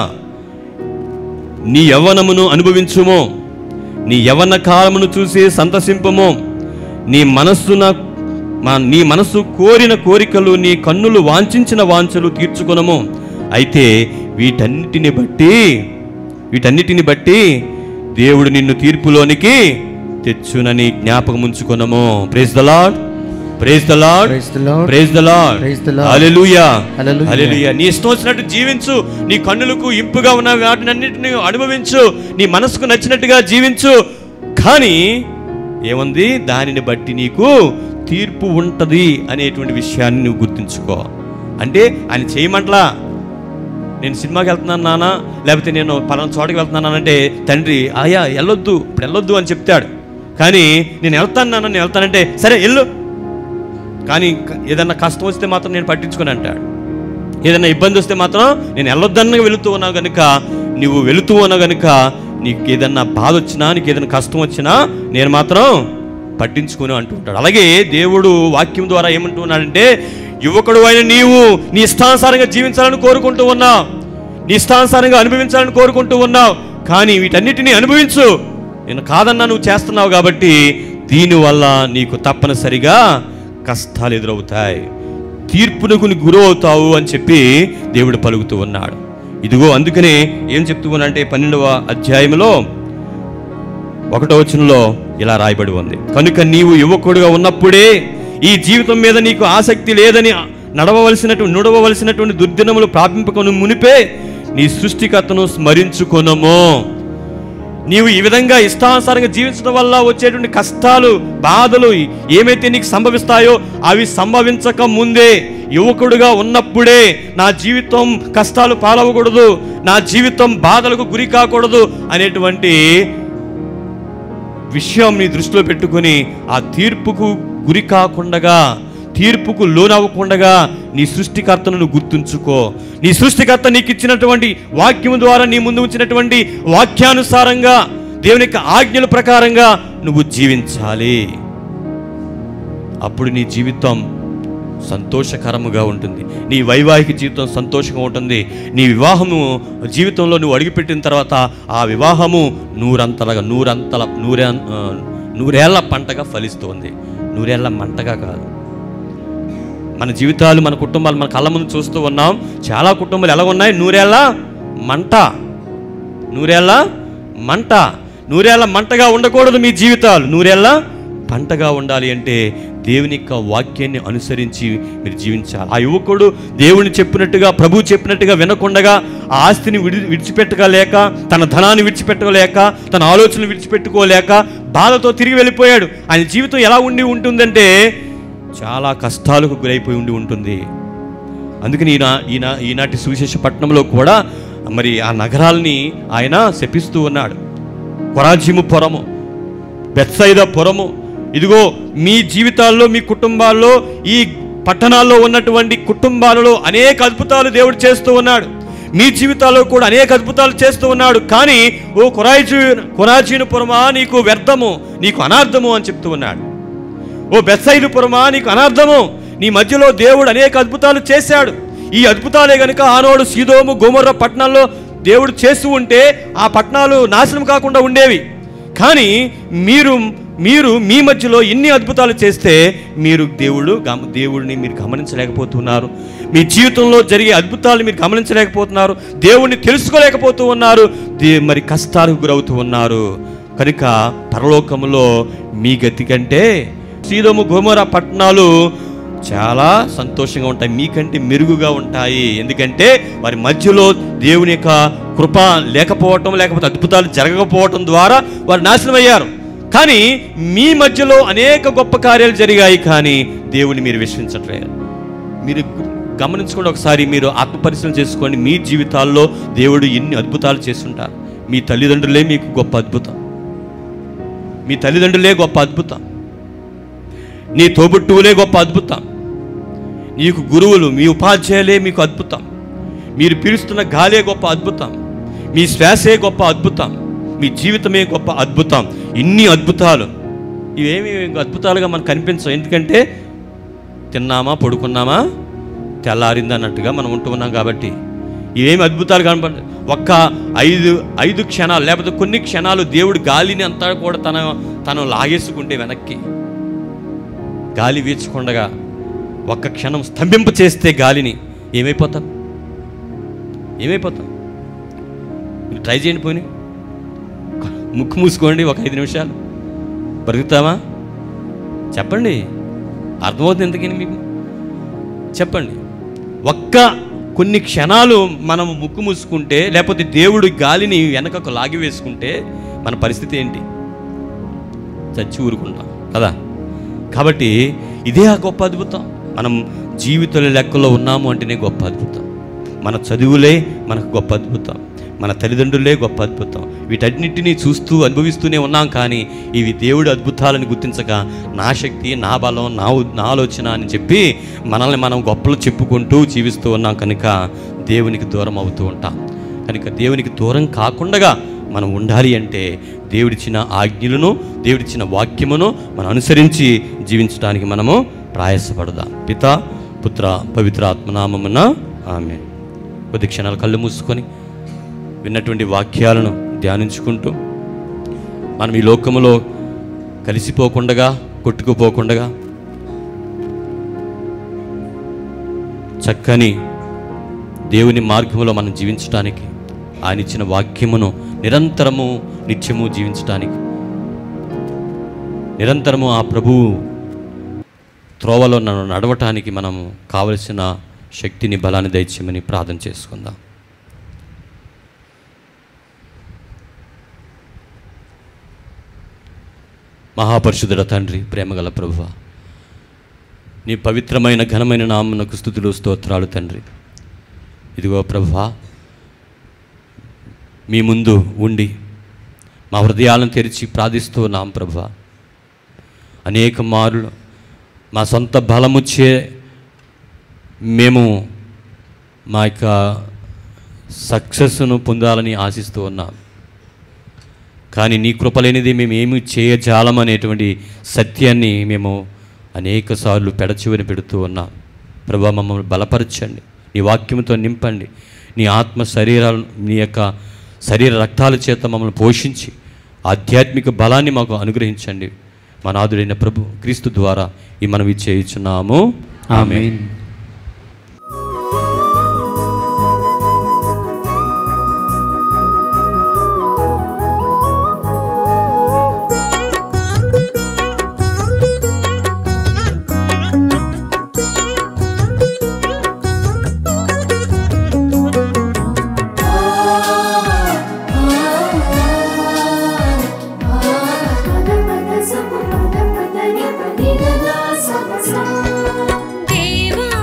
నీ యవ్వనమును అనుభవించుము నీ యవ్వన కాలమును చూసి సంతసింపము నీ మనస్సున మా- నీ మనస్సు కోరిన కోరికలు నీ కన్నులు వాంఛించిన వాంఛలు తీర్చుకొనము అయితే వీటన్నిటిని బట్టి వీటన్నిటిని బట్టి దేవుడు నిన్ను తీర్పులోనికి తెచ్చునని జ్ఞాపకం ఉంచుకొనము praise the lord praise the lord Praise the Lord. Praise the lord Praise the Lord. Hallelujah Hallelujah. హల్లెలూయా నీ ఇష్టం వచ్చినట్టు జీవించు నీ కన్నులకు ఇంపుగా ఉన్న వాటినన్నిటిని అనుభవించు నీ మనసుకు నచ్చినట్టుగా జీవించు కానీ ఏముంది దానిని బట్టి నీకు తీర్పు ఉంటది అనేటువంటి విషయాన్ని నువ్వు గుర్తుంచుకో అంటే ఆయన చేయమంటలా నేను సినిమాకి వెళ్తున్నాను నాన్న లేకపోతే నేను పలానా చోటకి వెళ్తున్నాను అంటే తండ్రి ఆయా వెళ్ళొద్దు ఇప్పుడు వెళ్ళొద్దు అని చెప్తాడు కానీ నేను వెళ్తాను నాన్న నేను వెళ్తానంటే సరే వెళ్ళు కానీ క- ఏదన్నా కష్టం వస్తే మాత్రం నేను పట్టించుకొని అంటాడు ఏదైనా ఇబ్బంది వస్తే మాత్రం నేను వెళ్ళొద్దన్నగా వెళుతూ ఉన్నావు కనుక నువ్వు వెళుతూ ఉన్నావు కనుక నీకు ఏదన్నా బాధ వచ్చినా నీకు ఏదైనా కష్టం వచ్చినా నేను మాత్రం పట్టించుకుని అంటుంటాడు అలాగే దేవుడు వాక్యం ద్వారా ఏమంటున్నాడంటే యువకుడు అయిన నీవు నీ ఇష్టానుసారంగా జీవించాలని కోరుకుంటూ ఉన్నావు నీ ఇష్టానుసారంగా అనుభవించాలని కోరుకుంటూ ఉన్నావు కానీ వీటన్నిటిని అనుభవించు నేను కాదన్నా నువ్వు చేస్తున్నావు కాబట్టి దీనివల్ల నీకు తప్పనిసరిగా కష్టాలు ఎదురవుతాయి తీర్పునకు నీ గురి అవుతావు అని చెప్పి దేవుడు పలుకుతూ ఉన్నాడు ఇదిగో అందుకనే ఏం చెప్తూ ఉన్నాడంటే పన్నెండవ అధ్యాయంలో ఒకటో వచనంలో ఇలా రాయబడి ఉంది కనుక నీవు యువకుడుగా ఉన్నప్పుడే ఈ జీవితం మీద నీకు ఆసక్తి లేదని నడవవలసినటువంటి నుడవవలసినటువంటి దుర్దినములు ప్రాపింపకొని మునిపే నీ సృష్టికర్తను స్మరించుకొనము నీవు ఈ విధంగా ఇష్టానుసారంగా జీవించడం వల్ల వచ్చేటువంటి కష్టాలు బాధలు ఏమైతే నీకు సంభవిస్తాయో అవి సంభవించక ముందే యువకుడుగా ఉన్నప్పుడే నా జీవితం కష్టాలు పాలవకూడదు నా జీవితం బాధలకు గురి కాకూడదు అనేటువంటి విషయం నీ దృష్టిలో పెట్టుకొని ఆ తీర్పుకు గురి కాకుండా తీర్పుకు లోనవ్వకుండా నీ సృష్టికర్తను నువ్వు గుర్తుంచుకో నీ సృష్టికర్త నీకు ఇచ్చినటువంటి వాక్యం ద్వారా నీ ముందు ఉంచినటువంటి వాక్యానుసారంగా దేవుని యొక్క ఆజ్ఞల ప్రకారంగా నువ్వు జీవించాలి అప్పుడు నీ జీవితం సంతోషకరముగా ఉంటుంది నీ వైవాహిక జీవితం సంతోషంగా ఉంటుంది నీ వివాహము జీవితంలో నువ్వు అడుగుపెట్టిన తర్వాత ఆ వివాహము నూరంతలుగా నూరంతల నూరే ఆ, నూరేళ్ల పంటగా ఫలిస్తుంది నూరేళ్ల మంటగా కాదు మన జీవితాలు మన కుటుంబాలు మన కళ్ళ ముందు చూస్తూ ఉన్నాం చాలా కుటుంబాలు ఎలా ఉన్నాయి నూరేళ్ల మంట నూరేళ్ల మంట నూరేళ్ల మంటగా ఉండకూడదు మీ జీవితాలు నూరేళ్ల పంటగా ఉండాలి అంటే దేవుని యొక్క వాక్యాన్ని అనుసరించి మీరు జీవించాలి ఆ యువకుడు దేవుని చెప్పినట్టుగా ప్రభు చెప్పినట్టుగా వినకుండగా ఆ ఆస్తిని విడి విడిచిపెట్టగలేక తన ధనాన్ని విడిచిపెట్టలేక తన ఆలోచనలు విడిచిపెట్టుకోలేక బాధతో తిరిగి వెళ్ళిపోయాడు ఆయన జీవితం ఎలా ఉండి ఉంటుందంటే చాలా కష్టాలకు గురైపోయి ఉండి ఉంటుంది అందుకని ఈయన ఈయన ఈనాటి సువిశేష పట్టణంలో కూడా మరి ఆ నగరాల్ని ఆయన శపిస్తూ ఉన్నాడు కొరాజిము పొరము బెత్సైద పొరము ఇదిగో మీ జీవితాల్లో మీ కుటుంబాల్లో ఈ పట్టణాల్లో ఉన్నటువంటి కుటుంబాలలో అనేక అద్భుతాలు దేవుడు చేస్తూ ఉన్నాడు మీ జీవితాల్లో కూడా అనేక అద్భుతాలు చేస్తూ ఉన్నాడు కానీ ఓ కొరాజీ కొరాజీను పురమా నీకు వ్యర్థము నీకు అనార్థము అని చెప్తూ ఉన్నాడు ఓ బెత్సైదు పురమా నీకు అనార్థము నీ మధ్యలో దేవుడు అనేక అద్భుతాలు చేశాడు ఈ అద్భుతాలే గనుక ఆనోడు సీదోము గోమర్ర పట్టణాల్లో దేవుడు చేస్తూ ఉంటే ఆ పట్టణాలు నాశనం కాకుండా ఉండేవి కానీ మీరు మీరు మీ మధ్యలో ఇన్ని అద్భుతాలు చేస్తే మీరు దేవుడు గమ దేవుడిని మీరు గమనించలేకపోతున్నారు మీ జీవితంలో జరిగే అద్భుతాలు మీరు గమనించలేకపోతున్నారు దేవుణ్ణి తెలుసుకోలేకపోతూ ఉన్నారు దే మరి కష్టాలకు గురవుతూ ఉన్నారు కనుక పరలోకములో మీ గతి కంటే సీదోము గోమోర పట్టణాలు చాలా సంతోషంగా ఉంటాయి మీకంటే మెరుగుగా ఉంటాయి ఎందుకంటే వారి మధ్యలో దేవుని యొక్క కృప లేకపోవటం లేకపోతే అద్భుతాలు జరగకపోవటం ద్వారా వారు నాశనం అయ్యారు కానీ మీ మధ్యలో అనేక గొప్ప కార్యాలు జరిగాయి కానీ దేవుని మీరు విశ్వసించట్లేదు మీరు గమనించుకోండి ఒకసారి మీరు ఆత్మపరిశీలన చేసుకోండి మీ జీవితాల్లో దేవుడు ఎన్ని అద్భుతాలు చేస్తుంటారు మీ తల్లిదండ్రులే మీకు గొప్ప అద్భుతం మీ తల్లిదండ్రులే గొప్ప అద్భుతం నీ తోబుట్టువులే గొప్ప అద్భుతం నీకు గురువులు మీ ఉపాధ్యాయులే మీకు అద్భుతం మీరు పీలుస్తున్న గాలే గొప్ప అద్భుతం మీ శ్వాసే గొప్ప అద్భుతం మీ జీవితమే గొప్ప అద్భుతం ఇన్ని అద్భుతాలు ఇవేమి అద్భుతాలుగా మనకు కనిపించవు ఎందుకంటే తిన్నామా పడుకున్నామా తెల్లారింది అన్నట్టుగా మనం ఉంటూ ఉన్నాం కాబట్టి ఇవేమి అద్భుతాలు కనపడ ఒక్క ఐదు ఐదు క్షణాలు లేకపోతే కొన్ని క్షణాలు దేవుడు గాలిని అంతా కూడా తన తను లాగేసుకుంటే వెనక్కి గాలి వీచకుండగా ఒక్క క్షణం స్తంభింప చేస్తే గాలిని ఏమైపోతాం ఏమైపోతాం మీరు ట్రై చేయండి పోని ముక్కు మూసుకోండి ఒక ఐదు నిమిషాలు బ్రతుకుతామా చెప్పండి అర్థమవుతుంది ఎందుకని మీకు చెప్పండి ఒక్క కొన్ని క్షణాలు మనం ముక్కు మూసుకుంటే లేకపోతే దేవుడు గాలిని వెనకకు లాగి వేసుకుంటే మన పరిస్థితి ఏంటి చచ్చి ఊరుకుంటాం కదా కాబట్టి ఇదే ఆ గొప్ప అద్భుతం మనం జీవితాల లెక్కలో ఉన్నాము అంటేనే గొప్ప అద్భుతం మన చదువులే మనకు గొప్ప అద్భుతం మన తల్లిదండ్రులే గొప్ప అద్భుతం వీటన్నిటినీ చూస్తూ అనుభవిస్తూనే ఉన్నాం కానీ ఇవి దేవుడి అద్భుతాలను గుర్తించక నా శక్తి నా బలం నా ఉ- నా ఆలోచన అని చెప్పి మనల్ని మనం గొప్పలు చెప్పుకుంటూ జీవిస్తూ ఉన్నాం కనుక దేవునికి దూరం అవుతూ ఉంటాం కనుక దేవునికి దూరం కాకుండా మనం ఉండాలి అంటే దేవుడిచ్చిన ఆజ్ఞలను దేవుడిచ్చిన వాక్యమును మనం అనుసరించి జీవించడానికి మనము ప్రయాసపడదాం పిత పుత్ర పవిత్ర ఆత్మనామమున ఆమె కొద్ది క్షణాలు కళ్ళు మూసుకొని విన్నటువంటి వాక్యాలను ధ్యానించుకుంటూ మనం ఈ లోకములో కలిసిపోకుండగా కొట్టుకుపోకుండగా చక్కని దేవుని మార్గంలో మనం జీవించడానికి ఆయన ఇచ్చిన వాక్యమును నిరంతరము నిత్యము జీవించడానికి నిరంతరము ఆ ప్రభువు త్రోవలో నన్ను నడవటానికి మనము కావలసిన శక్తిని బలాన్ని దయచేయమని ప్రార్థన చేసుకుందాం మహాపరిశుద్ధుడ తండ్రి ప్రేమగల ప్రభువ నీ పవిత్రమైన ఘనమైన నామనకు స్థుతులు స్తోత్రాలు తండ్రి ఇదిగో ప్రభువా మీ ముందు ఉండి మా హృదయాలను తెరిచి ప్రార్థిస్తూ ఉన్నాం ప్రభువా అనేక మార్లు మా సొంత బలముచ్చే మేము మా యొక్క సక్సెస్ను పొందాలని ఆశిస్తూ ఉన్నాం కానీ నీ కృప లేనిది మేము ఏమి చేయజాలం అనేటువంటి సత్యాన్ని మేము అనేక సార్లు పెడచివని పెడుతూ ఉన్నాం ప్రభా మమ్మల్ని బలపరచండి నీ వాక్యంతో నింపండి నీ ఆత్మ శరీరాలు నీ యొక్క శరీర రక్తాల చేత మమ్మల్ని పోషించి ఆధ్యాత్మిక బలాన్ని మాకు అనుగ్రహించండి మా నాదుడైన ప్రభు క్రీస్తు ద్వారా ఈ మనవి చేయుచున్నాము ఆమె ఆమేన్ దేవా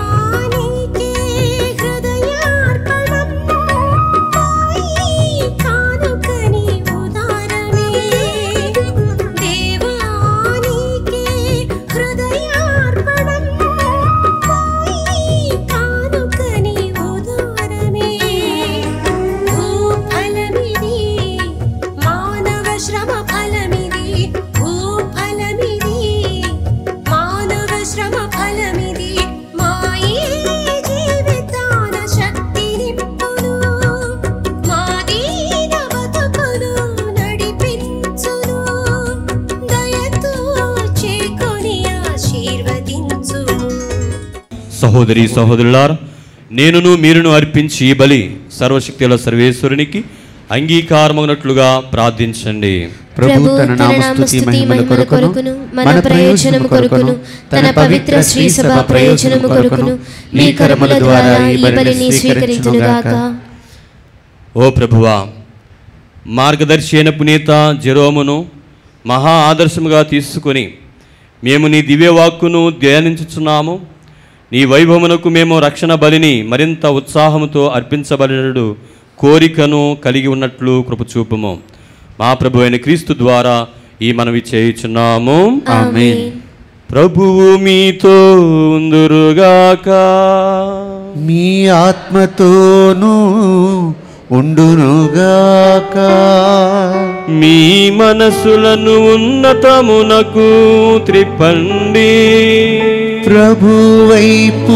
సహోదరి సహోదరులారా నేనును మీరును అర్పించి ఈ బలి సర్వశక్తుల సర్వేశ్వరునికి అంగీకారమగినట్లుగా ప్రార్థించండి ప్రభు తన నామస్తుతి మహిమల కొరకును మన ప్రయోజనము కొరకును తన పవిత్ర శ్రీ సభ ప్రయోజనము కొరకును మీ కరముల ద్వారా ఈ బలిని స్వీకరించునుగాక ఓ ప్రభువా మార్గదర్శి అయిన పునీత జెరోమును మహా ఆదర్శముగా తీసుకొని మేము నీ దివ్యవాక్కును ధ్యానించుచున్నాము నీ వైభవమునకు మేము రక్షణ బలిని మరింత ఉత్సాహముతో అర్పించబడినడు కోరికను కలిగి ఉన్నట్లు కృపచూపము మా ప్రభు అయిన క్రీస్తు ద్వారా ఈ మనవి చేయుచున్నాము ఆమేన్ ప్రభువు మీతో ఉందురుగాక మీ ఆత్మతోనూ ఉండునుగాక మీ మనసులను ఉన్నతమునకు త్రిప్పండి ప్రభు వైపు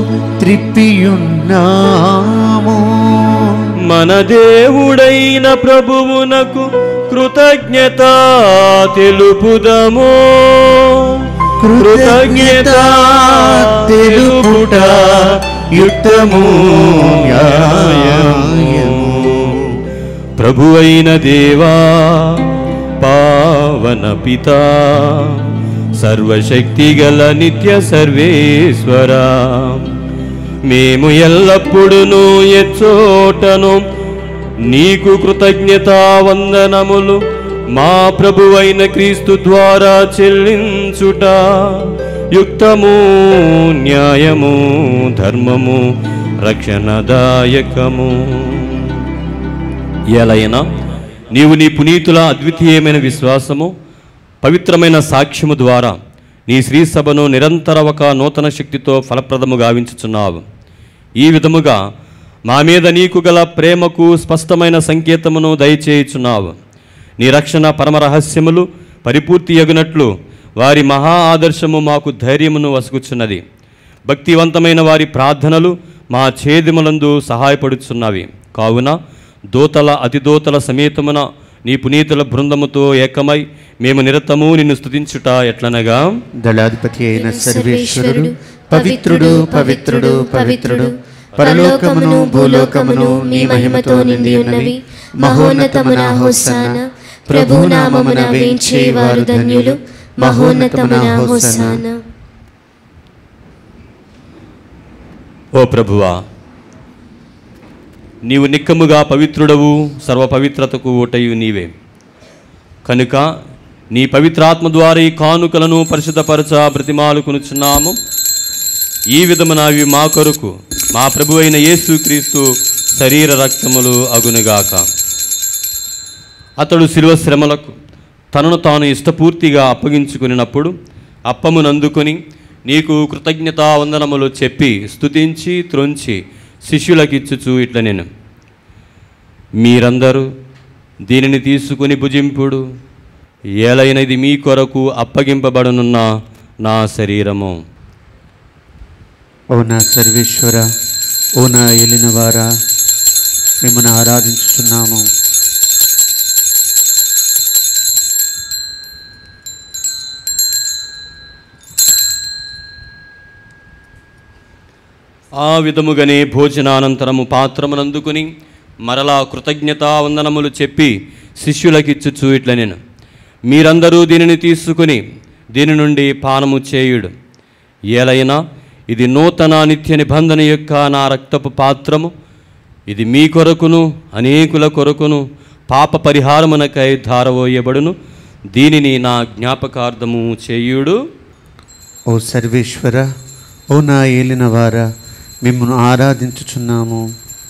త్రిప్పియున్నాము మన దేవుడైన ప్రభువునకు కృతజ్ఞత తెలుపుదము కృతజ్ఞత తెలుపుట యుక్తము న్యాయము ప్రభు అయిన దేవా పావన పిత సర్వశక్తి గల నిత్య సర్వేశ్వర మేము ఎల్లప్పుడూ ఎచ్చోటను నీకు కృతజ్ఞత వందనములు మా ప్రభువైన క్రీస్తు ద్వారా చెల్లించుట యుక్తము న్యాయము ధర్మము రక్షణదాయకము ఎలైనా నీవు నీ పునీతుల అద్వితీయమైన విశ్వాసము పవిత్రమైన సాక్ష్యము ద్వారా నీ శ్రీ సభను నిరంతర ఒక నూతన శక్తితో ఫలప్రదము గావించుచున్నావు ఈ విధముగా మా మీద నీకు గల ప్రేమకు స్పష్టమైన సంకేతమును దయచేయుచున్నావు నీ రక్షణ పరమ రహస్యములు పరిపూర్తి యగునట్లు వారి మహా ఆదర్శము మాకు ధైర్యమును వసుగుచున్నది భక్తివంతమైన వారి ప్రార్థనలు మా ఛేదములందు సహాయపడుచున్నవి కావున దూతల అతిదూతల సమేతమున నీ పునీతుల బృందముతో ఏకమై మేము నిరతము నిన్ను స్తుతించుట ఎట్లనగా దళాధిపతి అయిన సర్వేశ్వరుడు పవిత్రుడు పవిత్రుడు పవిత్రుడు పరలోకమును భూలోకమును నీ మహిమతో నిండి ఉన్నవి మహోన్నతమున హోసాన ప్రభు నామమున వేంచేవారు ధన్యులు మహోన్నతమున హోసాన ఓ ప్రభువా నీవు నిక్కముగా పవిత్రుడవు సర్వ పవిత్రతకు ఓటయు నీవే కనుక నీ పవిత్రాత్మ ద్వారా ఈ కానుకలను పరిశుద్ధపరచ బ్రతిమాలుకొనుచున్నాము ఈ విధమున అవి మా కొరకు మా ప్రభు అయిన యేసుక్రీస్తు శరీర రక్తములు అగునుగాక అతడు శిలువ శ్రమలకు తనను తాను ఇష్టపూర్తిగా అప్పగించుకునినప్పుడు అప్పమునందుకొని నీకు కృతజ్ఞతా వందనములు చెప్పి స్తుతించి త్రొంచి శిష్యులకిచ్చుచు ఇట్ల నేను మీరందరూ దీనిని తీసుకుని భుజింపుడు ఏలైనది మీ కొరకు అప్పగింపబడనున్న నా శరీరము ఓ నా సర్వేశ్వర ఓ నా ఏలినవారా మిమ్మల్ని ఆరాధించుచున్నాము ఆ విధముగానే భోజనానంతరము పాత్రమునందుకుని మరలా కృతజ్ఞతా వందనములు చెప్పి శిష్యులకిచ్చుచు ఇట్ల నేను మీరందరూ దీనిని తీసుకుని దీని నుండి పానము చేయుడు ఏలైనా ఇది నూతన నిత్య నిబంధన యొక్క నా రక్తపు పాత్రము ఇది మీ కొరకును అనేకుల కొరకును పాప పరిహారమునకై ధారవోయబడును దీనిని నా జ్ఞాపకార్థము చేయుడు ఓ సర్వేశ్వర ఓ నా ఏలినవారా మిమ్మల్ని ఆరాధించుచున్నాము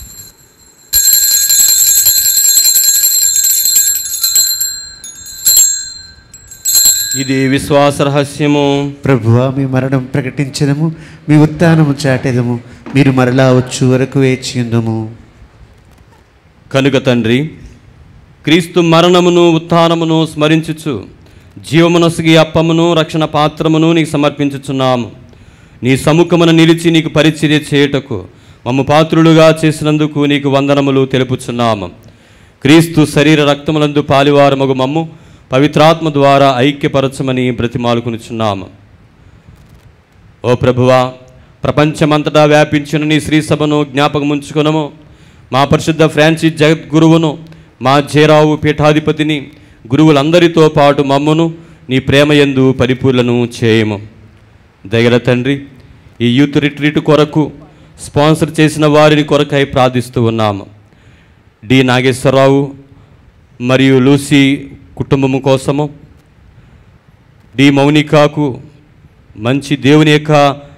ఇది విశ్వాస రహస్యము ప్రభువా మీ మరణం ప్రకటించదము మీ ఉత్థానము చాటెదము మీరు మరలా వచ్చు వరకు వేచి ఉందము కనుక తండ్రి క్రీస్తు మరణమును ఉత్థానమును స్మరించుచు జీవమునసిగి అప్పమును రక్షణ పాత్రమును నీకు సమర్పించుచున్నాము నీ సముఖమున నిలిచి నీకు పరిచర్య చేయుటకు మమ్ము పాత్రులుగా చేసినందుకు నీకు వందనములు తెలుపుచున్నాము క్రీస్తు శరీర రక్తములందు పాలివారమగు మమ్ము పవిత్రాత్మ ద్వారా ఐక్యపరచమని బ్రతిమాలుకునిచున్నాము ఓ ప్రభువా ప్రపంచమంతటా వ్యాపించిన నీ శ్రీ సభను జ్ఞాపకం ఉంచుకునము మా పరిశుద్ధ ఫ్రాన్సిస్ జగద్గురువును మా జేరావు పీఠాధిపతిని గురువులందరితో పాటు మమ్మను నీ ప్రేమయందు పరిపూర్ణను చేయము దయగల తండ్రి ఈ యూత్ రిట్రీట్ కొరకు స్పాన్సర్ చేసిన వారిని కొరకై ప్రార్థిస్తూ ఉన్నాము డి నాగేశ్వరరావు మరియు లూసీ కుటుంబము కోసము డి మౌనికాకు మంచి దేవుని యొక్క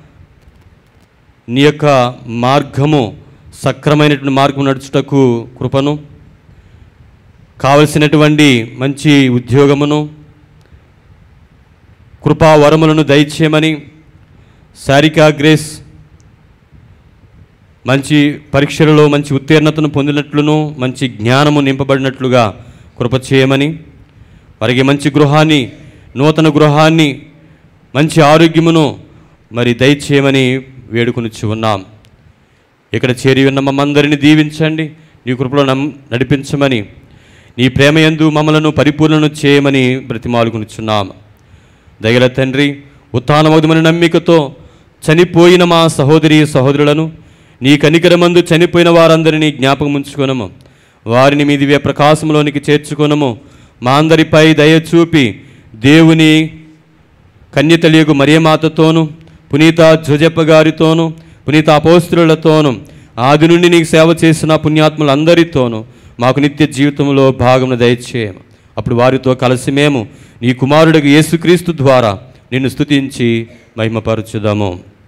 నీ యొక్క మార్గము సక్రమైనటువంటి మార్గం నడుచుటకు కృపను కావలసినటువంటి మంచి ఉద్యోగమును కృపావరములను దయచేయమని సారికా గ్రేస్ మంచి పరీక్షలలో మంచి ఉత్తీర్ణతను పొందినట్లును మంచి జ్ఞానము నింపబడినట్లుగా కృప చేయమని వారికి మంచి గృహాన్ని నూతన గృహాన్ని మంచి ఆరోగ్యమును మరి దయచేయమని వేడుకొనిచ్చి ఉన్నాం ఇక్కడ చేరి ఉన్న మమ్మందరిని దీవించండి నీ కృపలో నమ్ నడిపించమని నీ ప్రేమయందు మమ్మలను పరిపూర్ణను చేయమని బ్రతిమాలుకునిచున్నాం దయగల తండ్రి ఉత్థానమగుదమని నమ్మికతో చనిపోయిన మా సహోదరి సహోదరులను నీ కనికరమందు చనిపోయిన వారందరినీ జ్ఞాపకం ఉంచుకొనము వారిని మీ దివ్య ప్రకాశంలోనికి చేర్చుకొనము మా అందరిపై దయ చూపి దేవుని కన్యతలియగు మరియమాతతోను పునీత జోజప్ప గారితోను పునీత అపోస్తులతోను ఆది నుండి నీకు సేవ చేసిన పుణ్యాత్ములందరితోనూ మాకు నిత్య జీవితంలో భాగమును దయచేయము అప్పుడు వారితో కలిసి మేము నీ కుమారుడికి యేసుక్రీస్తు ద్వారా నిన్ను స్తుతించి మహిమపరచుదాము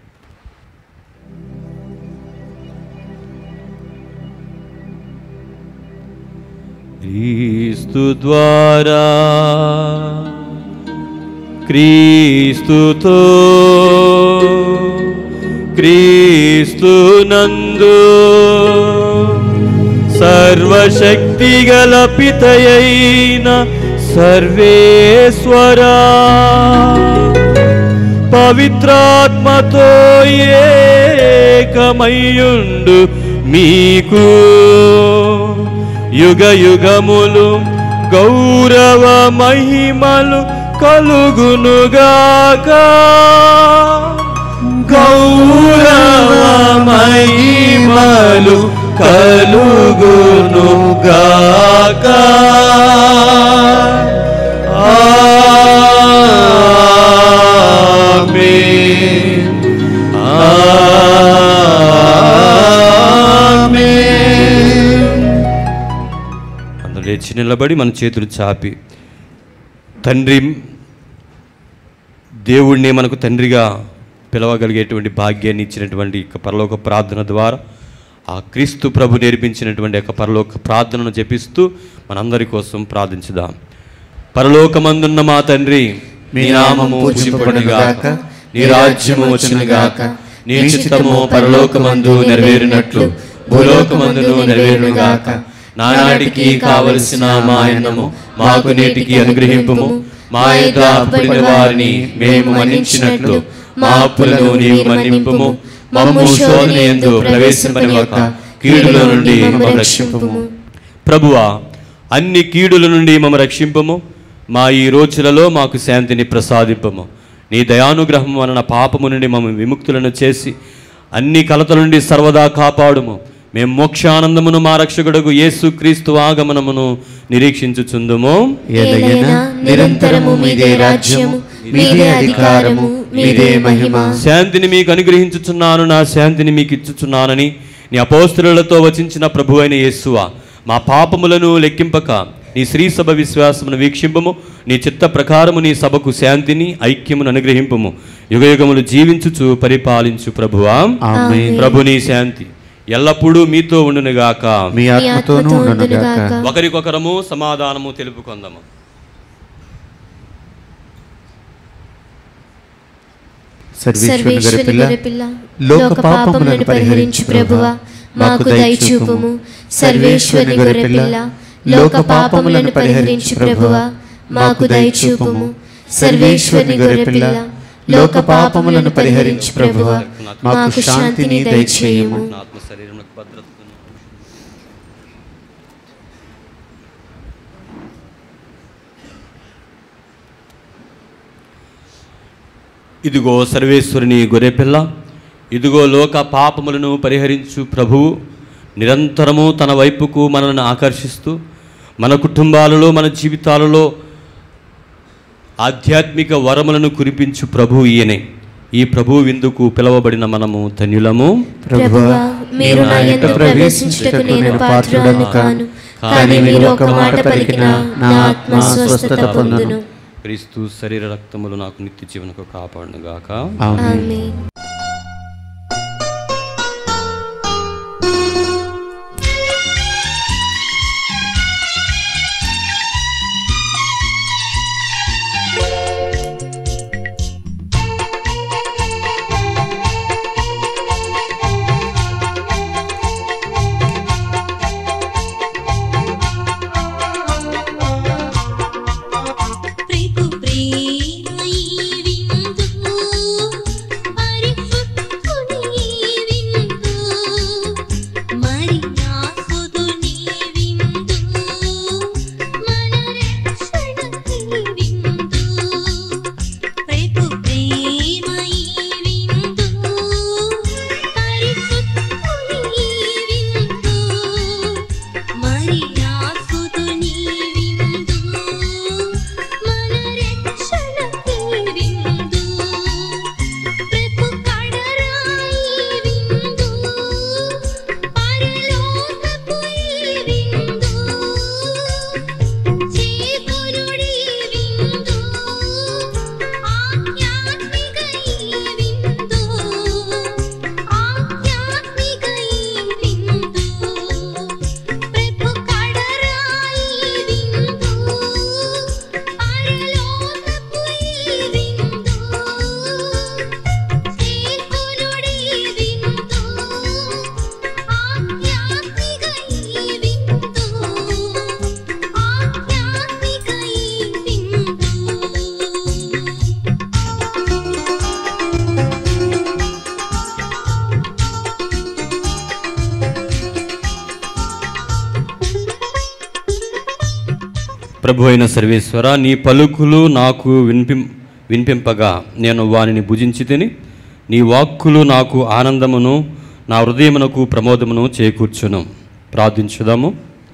క్రీస్తు ద్వారా క్రీస్తుతో క్రీస్తునందు సర్వశక్తి గల పితయైన సర్వేశ్వరా పవిత్రాత్మతో ఏకమయ్యుండు మీకు యుగ యుగములు గౌరవ మహిమలు కలుగునుగాక గౌరవ మహిమలు కలుగునుగాక ఆమేన్ ఆమేన్ అందరూ లేచి నిలబడి మన చేతులు చాపి తండ్రి దేవుణ్ణి మనకు తండ్రిగా పిలవగలిగేటువంటి భాగ్యాన్ని ఇచ్చినటువంటి యొక్క పరలోక ప్రార్థన ద్వారా ఆ క్రీస్తు ప్రభు నేర్పించినటువంటి యొక్క పరలోక ప్రార్థనను జపిస్తూ మనందరి కోసం ప్రార్థించుదాం పరలోకమందున్న మా తండ్రి మీ నామము పూజింపబడుగాక నీ రాజ్యము వచ్చునుగాక నీ చిత్తము పరలోకమందు నెరవేరినట్లు భూలోకమందును నెరవేరునుగాక నానాటికి కావలసిన మా అన్నము మాకు నేటికి అనుగ్రహింపుము మా యొక్క అప్పుడిన వారిని మేము మన్నించినట్లు మా అప్పులను నీవు మన్నింపుము మమ్ము శోధన ఎందు ప్రవేశింపనివ్వక కీడుల నుండి మమ్మల్ని రక్షింపుము ప్రభువా అన్ని కీడుల నుండి మమ్మ రక్షింపము మా ఈ రోజులలో మాకు శాంతిని ప్రసాదింపము నీ దయానుగ్రహం వలన పాపము నుండి మమ్మ విముక్తులను చేసి అన్ని కలతల నుండి సర్వదా కాపాడుము మేము మోక్షానందమును మా రక్షకుడకు యేసు క్రీస్తు ఆగమనమును నిరీక్షించుచుందుము ఏలైనా నిరంతరము మీదే రాజ్యము మీదే అధికారము మీదే మహిమ శాంతిని మీకు అనుగ్రహించుచున్నాను నా శాంతిని మీకు ఇచ్చుచున్నానని నీ అపోస్తులతో వచించిన ప్రభు అయిన యేసువా మా పాపములను లెక్కింపక నీ శ్రీ సభ విశ్వాసమును వీక్షింపము నీ చిత్త ప్రకారము నీ సభకు శాంతిని ఐక్యమును అనుగ్రహింపము యుగయుగములు జీవించుచు పరిపాలించు ప్రభువా ఆమేన్. ప్రభు నీ శాంతి ఎల్లప్పుడూ మీతో ఉండునుగాక మీ ఆత్మతోనూ ఉండనుగాక ఒకరికొకరము సమాధానము తెలుపుకుందాము సర్వేశ్వరుని సర్వేశ్వరుని గొర్రెపిల్ల గొర్రెపిల్ల లోక పాపములను పరిహరించు ప్రభువా మాకు దయచూపుము సర్వేశ్వరుని గొర్రెపిల్ల లోక పాపములను పరిహరించు ప్రభువా మాకు దయచూపుము సర్వేశ్వరుని గొర్రెపిల్ల లోక పాపములను పరిహరించు ప్రభువా మాకు శాంతిని దయచేయము నా ఆత్మ శరీరములకు భద్రతను ఇదిగో సర్వేశ్వరుని గొర్రెపిల్ల ఇదిగో లోక పాపములను పరిహరించు ప్రభువు నిరంతరము తన వైపుకు మనల్ని ఆకర్షిస్తూ మన కుటుంబాలలో మన జీవితాలలో ఆధ్యాత్మిక వరములను కురిపించు ప్రభు ఈయనే ఈ ప్రభు విందుకు పిలవబడిన మనము ధన్యులము ప్రభువా మీరు నా ఎందు ప్రవేశించుటకు నేను పాత్రుడను కాను కానీ మీరు ఒక మాట పలికిన నా ఆత్మ స్వస్థత పొందును క్రీస్తు శరీర రక్తములు నాకు నిత్య జీవనకు కాపాడునుగాక ఆమేన్ ఆమేన్ ప్రేపు ప్రేమై విందు పరిశుద్ధుని విందు మరి ఆసుదుని విందు మన రక్షణకి విందు ప్రేపు ప్రేమై విందు పరిశుద్ధుని విందు మరి ఆసుదుని విందు మన రక్షణకి విందు ప్రేపు కడరాయి విందు పరలోకపు విందు చేతురుడి విందు ఆధ్యాత్మిక విందు ఆధ్యాత్మిక విందు ప్రేపు కడరాయి విందు పరలోకపు విందు చేతురుడి విందు ఆధ్యాత్మిక విందు ఆధ్యాత్మిక విందు ప్రభు అయిన సర్వేశ్వర నీ పలుకులు నాకు వినిపిం వినిపింపగా నేను వానిని భుజించి తిని నీ వాక్కులు నాకు ఆనందమును నా హృదయమునకు ప్రమోదమును చేకూర్చును ప్రార్థించుదాము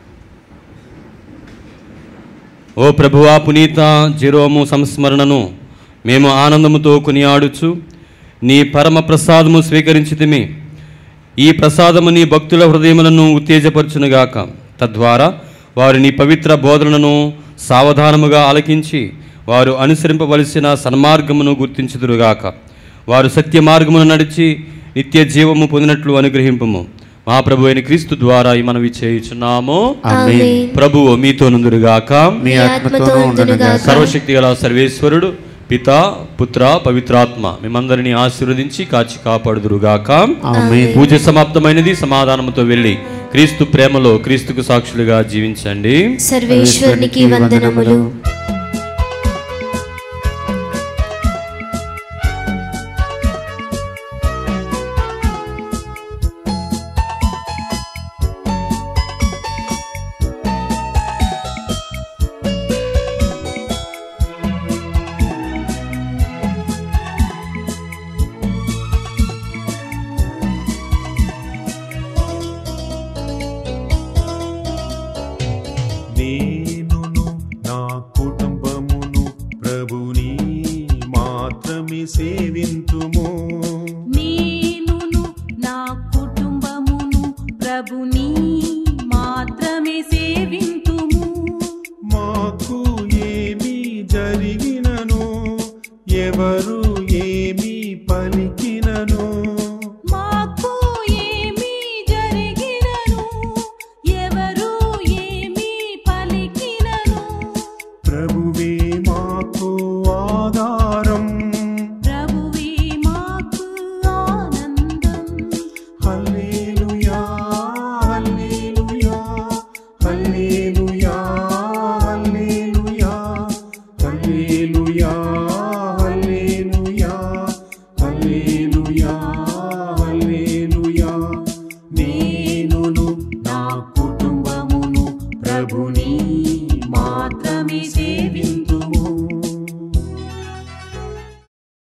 ఓ ప్రభువా పునీత జిరోము సంస్మరణను మేము ఆనందముతో కొనియాడుచు నీ పరమ ప్రసాదము స్వీకరించితిమి ఈ ప్రసాదము నీ భక్తుల హృదయములను ఉత్తేజపరచునుగాక తద్వారా వారు నీ పవిత్ర బోధనను సావధానముగా ఆలకించి వారు అనుసరింపవలసిన సన్మార్గమును గుర్తించుదురుగాక వారు సత్య మార్గమును నడిచి నిత్య జీవము పొందినట్లు అనుగ్రహింపము మా ప్రభు అయిన క్రీస్తు ద్వారా ఈ మనవి చేయుచున్నాము ఆమేన్ ప్రభువు మీతో నుందురుగాక మీ ఆత్మతోనూ ఉండనుగా సర్వశక్తి గల సర్వేశ్వరుడు పిత పుత్ర పవిత్రాత్మ మిమ్మందరిని ఆశీర్వదించి కాచి కాపాడుదురుగాక ఆమేన్ పూజ సమాప్తమైనది సమాధానముతో వెళ్ళి క్రీస్తు ప్రేమలో క్రీస్తుకు సాక్షులుగా జీవించండి సర్వేశ్వరునికి వందనములు నేనును నా కుటుంబమును ప్రభుని మాత్రమే సేవింతుము నేనును నా కుటుంబమును ప్రభుని మాత్రమే సేవింతుము మాకు ఏమి జరిగినను ఎవరు ఏమి పలికినను మాకు ఏమి జరిగినను ఎవరు ఏమి పలికినను ప్రభువే మాకు ఆధారం ప్రభువే మాకు ఆనందం హల్లెలూయా హల్లెలూయా హల్లెలూయా హల్లెలూయా హల్లెలూయా హల్లెలూయా హల్లెలూయా హల్లెలూయా నేనును నా కుటుంబమును ప్రభుని